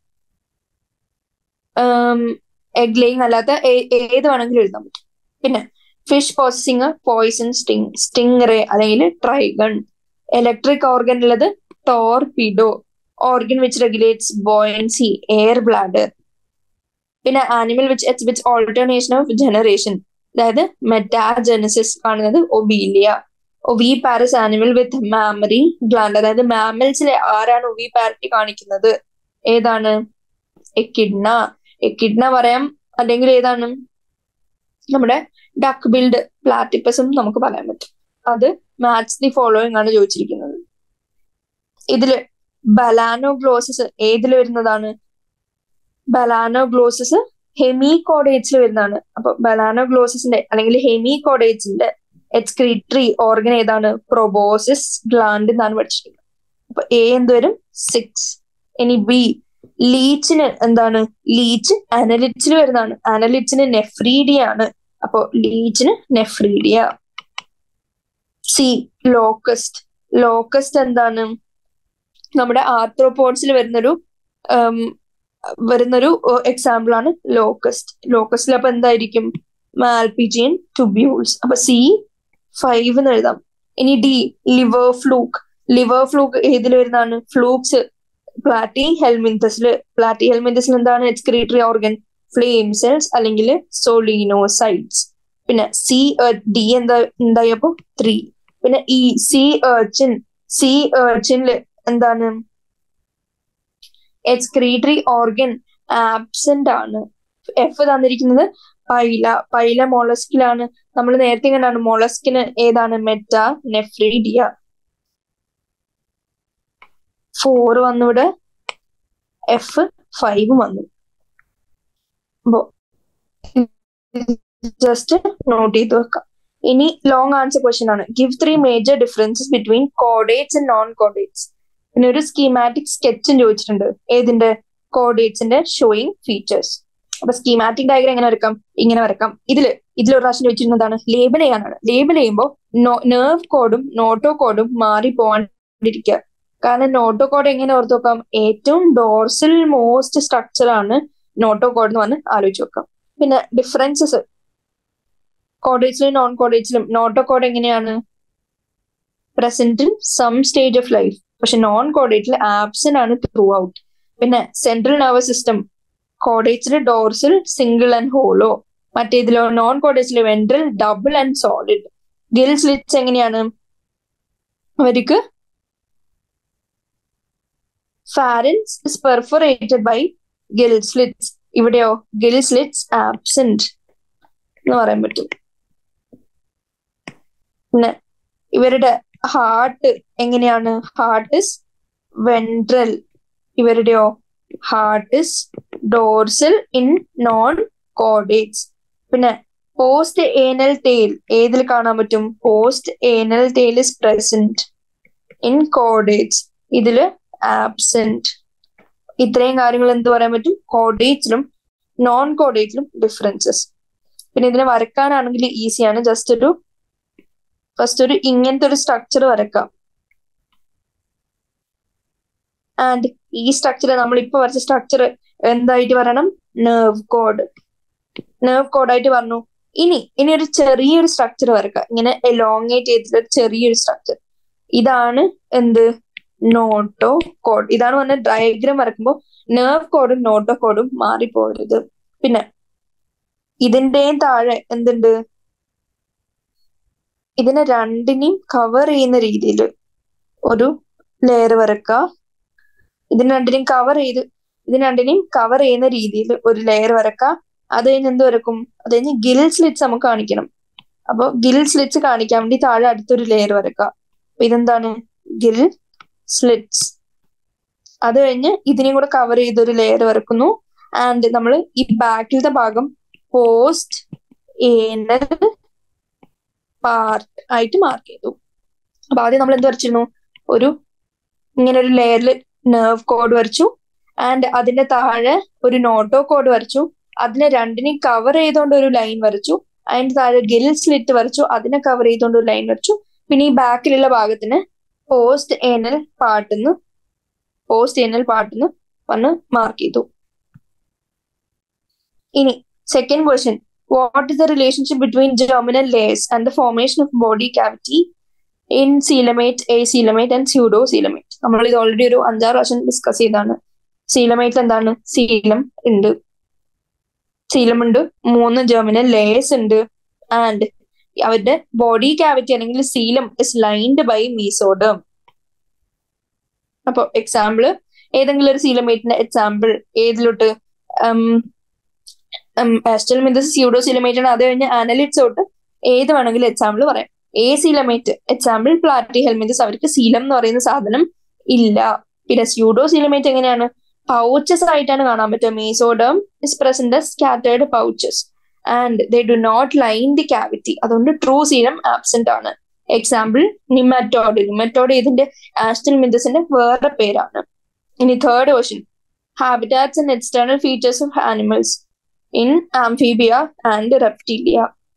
എഗ് ലേയിങ് അല്ലാത്ത ഏത് വേണമെങ്കിലും എഴുതാൻ പറ്റും പിന്നെ fish possessing poison sting sting ray അല്ലെങ്കിൽ ട്രൈഗൺ ഇലക്ട്രിക് ഓർഗൻ ഉള്ളത് torpedo organ which regulates buoyancy air bladder പിന്നെ animal which which alternation of generation അതായത് മെറ്റാജനസിസ് കാണുന്നത് obelia oviparous animal with mammary gland അതായത് മാമൽസിലെ ആരാണ് ഒവി പാരറ്റി കാണിക്കുന്നത് ഏതാണ് എക്കിഡ്ന എക്കിഡ്ന പറയാം അല്ലെങ്കിൽ ഏതാണ് നമ്മുടെ ഡക്ക് ബിൽഡ് പ്ലാറ്റിപ്പസും നമുക്ക് പറയാൻ പറ്റും അത് മാച്ച് ദി ഫോളോയിങ് ആണ് ചോദിച്ചിരിക്കുന്നത് ഇതില് ബലാനോഗ്ലോസസ് ഏതിൽ വരുന്നതാണ് ബലാനോഗ്ലോസസ് ഹെമികോഡേറ്റ്സിൽ വരുന്നതാണ് അപ്പൊ ബലാനോഗ്ലോസസിന്റെ അല്ലെങ്കിൽ ഹെമികോഡേറ്റ്സിന്റെ എക്സ്ക്രീറ്ററി ഓർഗൻ ഏതാണ് പ്രൊബോസിസ് ഗ്ലാൻഡ് എന്നാണ് പഠിച്ചിരിക്കുന്നത് അപ്പൊ എ എന്ത് വരും സിക്സ് ഇനി ബി ലീച്ചിന് എന്താണ് ലീച്ച് അനലിറ്റ്സിൽ വരുന്നതാണ് അനലിറ്റ്സിന് നെഫ്രീഡിയ ആണ് അപ്പോ ലീച്ചിന് നെഫ്രീഡിയ സി ലോക്കസ്റ്റ് ലോക്കസ്റ്റ് എന്താണ് നമ്മുടെ ആർത്രോപോഡ്സിൽ വരുന്നൊരു വരുന്നൊരു എക്സാമ്പിൾ ആണ് ലോക്കസ്റ്റ് ലോക്കസ്റ്റിൽ അപ്പൊ എന്തായിരിക്കും മാൽപിജിയൻ ട്യൂബ്യൂൾസ് അപ്പൊ സി ഫൈവ് എന്ന് എഴുതാം ഇനി D liver fluke liver fluke ഏതിൽ വരുന്നതാണ് ഫ്ലൂക്സ് പ്ലാറ്റി ഹെൽമിന്തസില് പ്ലാറ്റി ഹെൽമിന്തസിൽ എന്താണ് എക്സ്ക്രീറ്ററി ഓർഗൻ ഫ്ലെയിം സെൽസ് അല്ലെങ്കിൽ സോളിനോസൈഡ്സ് പിന്നെ സി ഡി എന്താ എന്തായപ്പോ ത്രീ പിന്നെ ഈ സി ഏർച്ചിൻ സി ഏർച്ചിനില് എന്താണ് എക്സ്ക്രീറ്ററി ഓർഗൻ ആബ്സെന്റ് ആണ് എഫ് തന്നിരിക്കുന്നത് പൈല പൈല മൊളസ്കിലാണ് നമ്മൾ നേരത്തെ കണ്ടാണ് മൊളസ്കിന് ഏതാണ് മെറ്റ നെഫ്രീഡിയ ഫോർ വന്നിവിടെ എഫ് ഫൈവ് വന്നു അപ്പോ ജസ്റ്റ് നോട്ട് ചെയ്ത് വെക്കാം ഇനി ലോങ് ആൻസർ ക്വസ്റ്റ്യൻ ആണ് give three major differences between chordates and non chordates പിന്നെ ഒരു സ്കീമാറ്റിക് സ്കെച്ചും ചോദിച്ചിട്ടുണ്ട് ഏതിന്റെ കോഡേറ്റ്സിന്റെ ഷോയിങ് ഫീച്ചേഴ്സ് അപ്പൊ സ്കീമാറ്റിക് ഡയഗ്രം എങ്ങനെ വരക്കാം ഇങ്ങനെ വരക്കാം ഇതില് ഇതിൽ ഒരു പ്രാവശ്യം ചോദിച്ചിരുന്നതാണ് ലേബിൾ ചെയ്യാനാണ് ലേബിൾ ചെയ്യുമ്പോൾ നെർവ് കോഡും നോട്ടോ കോഡും മാറി പോകാണ്ടിരിക്കുക കാരണം നോട്ടോ കോഡ് എങ്ങനെ ഓർത്ത് നോക്കാം ഏറ്റവും ഡോർസൽ മോസ്റ്റ് സ്ട്രക്ചർ ആണ് നോട്ടോ കോഡ് എന്ന് പറഞ്ഞ് ആലോചിച്ച് നോക്കാം പിന്നെ ഡിഫറൻസസ് കോഡേജിലും നോൺ കോഡേജിലും നോട്ടോ കോഡ് എങ്ങനെയാണ് present in some stage of life പക്ഷെ നോൺ കോഡേറ്റിൽ ആബ്സെന്റ് ആണ് ത്രൂ ഔട്ട് പിന്നെ സെൻട്രൽ നെർവസ് സിസ്റ്റം കോഡേജിൽ ഡോർസൽ സിംഗിൾ ആൻഡ് ഹോളോ മറ്റേതിലോ നോൺ കോഡേജിൽ ventral double and solid gill slits എങ്ങനെയാണ് അവർക്ക് pharynx is perforated by gill slits ഇവിടെയോ ഗിൽ സ്ലിറ്റ്സ് ആബ്സെന്റ് എന്ന് പറയാൻ പറ്റും പിന്നെ ഇവരുടെ ഹാർട്ട് എങ്ങനെയാണ് ഹാർട്ട് ഇസ് വെൻട്രൽ ഇവരുടെയോ heart is dorsal in non chordates പിന്നെ പോസ്റ്റ് ഏനൽ ടെയിൽ ഏതിൽ കാണാൻ പറ്റും post anal tail is present in chordates ഇതില് ആബ്സെന്റ് ഇത്രയും കാര്യങ്ങൾ എന്ത് പറയാൻ പറ്റും കോഡേറ്റ്സിലും നോൺ കോഡേറ്റിലും ഡിഫറൻസസ് പിന്നെ ഇതിനെ വരക്കാനാണെങ്കിൽ ഈസിയാണ് ജസ്റ്റ് ഒരു ഫസ്റ്റ് ഒരു ഇങ്ങനത്തെ ഒരു സ്ട്രക്ചർ വരക്കാം ആൻഡ് ഈ സ്ട്രക്ചർ നമ്മൾ ഇപ്പൊ വരച്ച സ്ട്രക്ചർ എന്തായിട്ട് പറയണം നെർവ് കോഡ് നെർവ് കോഡായിട്ട് പറഞ്ഞു ഇനി ഇനി ഒരു ചെറിയൊരു സ്ട്രക്ചർ വരക്കാം ഇങ്ങനെ എലോങ്ങേറ്റ് ചെയ്തിട്ടുള്ള ഒരു ചെറിയൊരു സ്ട്രക്ചർ ഇതാണ് എന്ത് നോട്ടോ കോഡ് ഇതാണ് പറഞ്ഞ ഡയഗ്രാം വരക്കുമ്പോൾ നെർവ് കോഡും നോട്ടോ കോഡും മാറിപ്പോരുത് പിന്നെ ഇതിന്റെയും താഴെ എന്തുണ്ട് ഇതിനെ രണ്ടിനെയും കവർ ചെയ്യുന്ന രീതിയിൽ ഒരു ലെയർ വരക്കുക ഇതിന് രണ്ടിനെയും കവർ ചെയ്ത് ഇതിന് രണ്ടിനെയും കവർ ചെയ്യുന്ന രീതിയിൽ ഒരു ലെയർ വരക്കുക അത് കഴിഞ്ഞ് എന്ത് വരക്കും അത് കഴിഞ്ഞ് ഗിൽ സ്ലിറ്റ്സ് നമുക്ക് കാണിക്കണം അപ്പൊ ഗിൽ സ്ലിറ്റ്സ് കാണിക്കാൻ വേണ്ടി താഴെ അടുത്തൊരു ലെയർ വരക്കുക അപ്പൊ ഇതെന്താണ് ഗിൽ സ്ലിറ്റ്സ് അത് കഴിഞ്ഞ് ഇതിനെയും കൂടെ കവർ ചെയ്തൊരു ലെയർ വരക്കുന്നു ആൻഡ് നമ്മൾ ഈ ബാക്കിലത്തെ ഭാഗം പോസ്റ്റ് ഏനൽ പാർട്ട് ആയിട്ട് മാർക്ക് ചെയ്തു അപ്പൊ ആദ്യം നമ്മൾ എന്ത് വരച്ചിരുന്നു ഒരു ഇങ്ങനെ ഒരു ലെയറിൽ നെർവ് കോഡ് വരച്ചു ആൻഡ് അതിന്റെ താഴെ ഒരു നോട്ടോ കോഡ് വരച്ചു അതിനെ രണ്ടിനെയും കവർ ചെയ്തുകൊണ്ട് ഒരു ലൈൻ വരച്ചു അതിന്റെ താഴെ ഗിൽ സ്ലിറ്റ് വരച്ചു അതിനെ കവർ ചെയ്തുകൊണ്ട് ഒരു ലൈൻ വരച്ചു പിന്നെ ഈ ബാക്കിലുള്ള ഭാഗത്തിന് പോസ്റ്റ് ഏനൽ പാർട്ടെന്ന് പോസ്റ്റ് ഏനൽ പാർട്ടെന്ന് വന്ന് മാർക്ക് ചെയ്തു ഇനി second question what is the relationship between germinal layers and the formation of body cavity in coelomate, acoelomate and pseudocoelomate? നമ്മൾ ഇത് ഓൾറെഡി ഒരു അഞ്ചാറ് പ്രാവശ്യം ഡിസ്കസ് ചെയ്താണ് സീലമേറ്റ് എന്താണ് സീലം ഉണ്ട് സീലം ഉണ്ട് മൂന്ന് ജെർമിനൽ ലേയേഴ്സ് ഉണ്ട് ആൻഡ് അവരുടെ ബോഡി ക്യാവിറ്റി അല്ലെങ്കിൽ coelom is lined by mesoderm അപ്പൊ എക്സാമ്പിൾ ഏതെങ്കിലും ഒരു സീലമേറ്റിന്റെ എക്സാമ്പിൾ ഏതിലോട്ട് പാസ്റ്റൽ മിന്തസ് സ്യൂഡോ സിലമേറ്റ് ആണ് അത് കഴിഞ്ഞ് അനലിറ്റ്സ് തൊട്ട് ഏത് വേണമെങ്കിലും എക്സാമ്പിൾ പറയാം acoelomate example platyhelminthes അവർക്ക് സീലം എന്ന് പറയുന്ന സാധനം ഇല്ല പിന്നെ സ്യൂഡോ സിലമേറ്റ് എങ്ങനെയാണ് പൗച്ചസ് ആയിട്ടാണ് കാണാൻ പറ്റുക mesoderm is present scattered pouches and they do not line the cavity അതുകൊണ്ട് ട്രൂ സീലം ആബ്സെന്റ് ആണ് എക്സാമ്പിൾ നിമറ്റോഡ് നിമറ്റോഡ് ഇതിന്റെ ആസ്റ്റൽ മിന്തസിന്റെ വേറെ പേരാണ് ഇനി third question habitats and external features of animals in amphibia and reptilia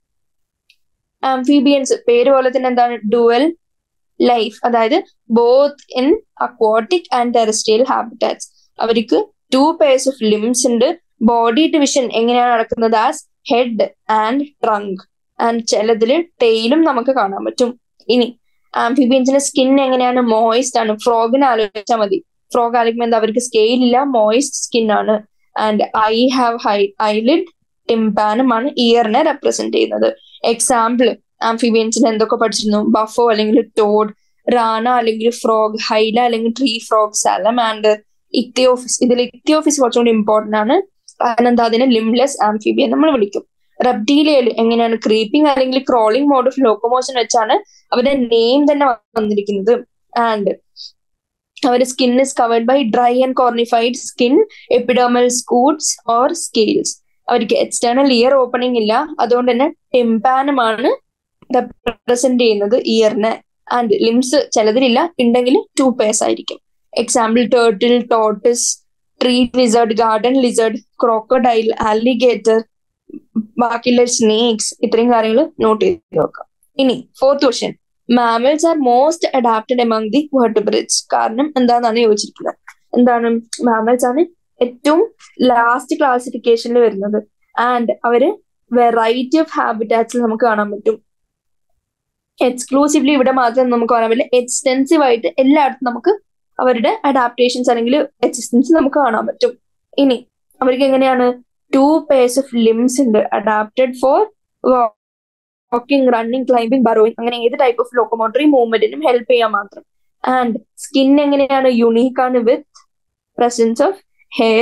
amphibians പേര് പോലെ തന്നെ എന്താണ് ഡുവൽ ലൈഫ് അതായത് both in aquatic and terrestrial habitats അവർക്ക് ടു പേഴ്സ് ഓഫ് ലിംസ് ഉണ്ട് ബോഡി ഡിവിഷൻ എങ്ങനെയാണ് നടക്കുന്നത് as head and trunk and ചിലതില് ടെയിലും നമുക്ക് കാണാൻ പറ്റും ഇനി ആംഫിബിയൻസിന്റെ സ്കിൻ എങ്ങനെയാണ് മോയിസ്റ്റ് ആണ് ഫ്രോഗിനെ ആലോചിച്ചാൽ മതി ഫ്രോഗ് ആലോചിക്കുമ്പോൾ എന്താ അവർക്ക് സ്കെയിൽ ഇല്ല മോയിസ്റ്റ് സ്കിൻ ആണ് and eye have high eyelid ടിംപാനുമാണ് ഇയറിനെ റെപ്രസെന്റ് ചെയ്യുന്നത് എക്സാമ്പിൾ ആംഫിബിയൻസിന് എന്തൊക്കെ പഠിച്ചിരുന്നു ബഫോ അല്ലെങ്കിൽ ടോഡ് റാന അല്ലെങ്കിൽ ഫ്രോഗ് ഹൈല അല്ലെങ്കിൽ ട്രീ ഫ്രോഗ് സാലമാൻഡർ ഇക്തിയോഫിസ് ഇതിൽ ഇക്തിയോഫിസ് കുറച്ചുകൂടി ഇമ്പോർട്ടന്റ് ആണ് കാരണം എന്താ അതിനെ ലിംലെസ് ആംഫിബിയൻ നമ്മൾ വിളിക്കും റബ്ഡീലിയൽ എങ്ങനെയാണ് ക്രീപ്പിംഗ് അല്ലെങ്കിൽ ക്രോളിംഗ് മോഡ് ഓഫ് ലോക്കോമോഷൻ വെച്ചാണ് അവരുടെ നെയിം തന്നെ വന്നിരിക്കുന്നത് ആൻഡ് അവരുടെ skin is covered by dry and cornified skin epidermal scutes or scales അവർക്ക് എക്സ്റ്റേണൽ ഇയർ ഓപ്പണിംഗ് ഇല്ല അതുകൊണ്ട് തന്നെ ടെമ്പാനുമാണ് റെപ്രസെന്റ് ചെയ്യുന്നത് ഇയറിനെ ആൻഡ് ലിംസ് ചിലതിലില്ല ഉണ്ടെങ്കിൽ ടു പേഴ്സ് ആയിരിക്കും example turtle tortoise tree lizard garden lizard crocodile alligator ബാക്കിയുള്ള സ്നേക്സ് ഇത്രയും കാര്യങ്ങൾ നോട്ട് ചെയ്ത് നോക്കാം ഇനി fourth question mammals are most adapted among the vertebrates കാരണം എന്താണെന്നാണ് ചോദിച്ചിരിക്കുന്നത് എന്താണ് മാമൽസ് ആണ് ഏറ്റവും ലാസ്റ്റ് ക്ലാസിഫിക്കേഷനിൽ വരുന്നത് ആൻഡ് അവര് വെറൈറ്റി ഓഫ് ഹാബിറ്റാറ്റ്സിൽ നമുക്ക് കാണാൻ പറ്റും എക്സ്ക്ലൂസീവ്ലി ഇവിടെ മാത്രം നമുക്ക് കാണാൻ പറ്റില്ല എക്സ്റ്റെൻസീവ് ആയിട്ട് എല്ലായിടത്തും നമുക്ക് അവരുടെ അഡാപ്റ്റേഷൻസ് അല്ലെങ്കിൽ എക്സിസ്റ്റൻസ് നമുക്ക് കാണാൻ പറ്റും ഇനി അവർക്ക് എങ്ങനെയാണ് ടു പേഴ്സ് ഓഫ് ലിംസ് ഉണ്ട് adapted for walking running climbing burrowing അങ്ങനെ ഏത് ടൈപ്പ് ഓഫ് ലോക്കോമോട്ടറി മൂവ്മെന്റിനും ഹെൽപ്പ് ചെയ്യാൻ മാത്രം ആൻഡ് സ്കിൻ എങ്ങനെയാണ് യുണീക്ക് ആണ് with presence of hair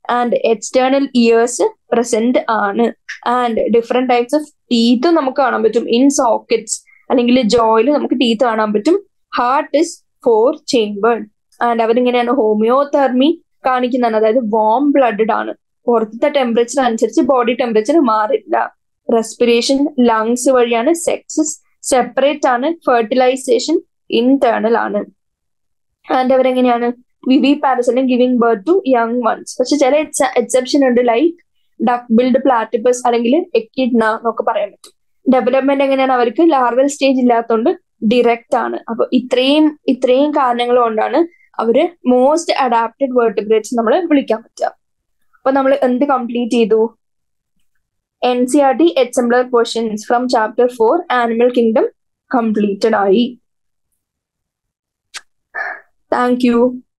and external ears present ആണ് ആൻഡ് ഡിഫറെന്റ് ടൈപ്സ് ഓഫ് ടീത്തും നമുക്ക് കാണാൻ പറ്റും ഇൻ സോക്കറ്റ്സ് അല്ലെങ്കിൽ ജോയിൽ നമുക്ക് ടീത്ത് കാണാൻ പറ്റും heart is four chambered and അവരിങ്ങനെയാണ് ഹോമിയോതെർമി കാണിക്കുന്നതാണ് അതായത് വാം ബ്ലഡഡ് ആണ് പുറത്തത്തെ ടെമ്പറേച്ചർ അനുസരിച്ച് ബോഡി ടെമ്പറേച്ചർ മാറില്ല റെസ്പിറേഷൻ ലങ്സ് വഴിയാണ് സെക്സസ് സെപ്പറേറ്റ് ആണ് ഫെർട്ടിലൈസേഷൻ ഇന്റേണൽ ആണ് ആൻഡ് അവരെങ്ങനെയാണ് വിവി പാരസൈറ്റും giving birth to young ones പക്ഷെ ചില എക്സെപ്ഷൻ ഉണ്ട് ലൈക്ക് ഡക്ക് ബിൽഡ് പ്ലാറ്റിപ്പസ് അല്ലെങ്കിൽ എക്കിഡ്ന എന്നൊക്കെ പറയാൻ പറ്റും ഡെവലപ്മെന്റ് എങ്ങനെയാണ് അവർക്ക് ലാർവൽ സ്റ്റേജ് ഇല്ലാത്തതുകൊണ്ട് ഡിറക്റ്റ് ആണ് അപ്പൊ ഇത്രയും ഇത്രയും കാരണങ്ങൾ കൊണ്ടാണ് അവര് മോസ്റ്റ് അഡാപ്റ്റഡ് വേർട്ടിബ്രേറ്റ്സ് നമ്മൾ വിളിക്കാൻ പറ്റുക അപ്പൊ നമ്മൾ എന്ത് കംപ്ലീറ്റ് ചെയ്തു N C R T exemplar questions from chapter four animal kingdom completed ആയി താങ്ക് യു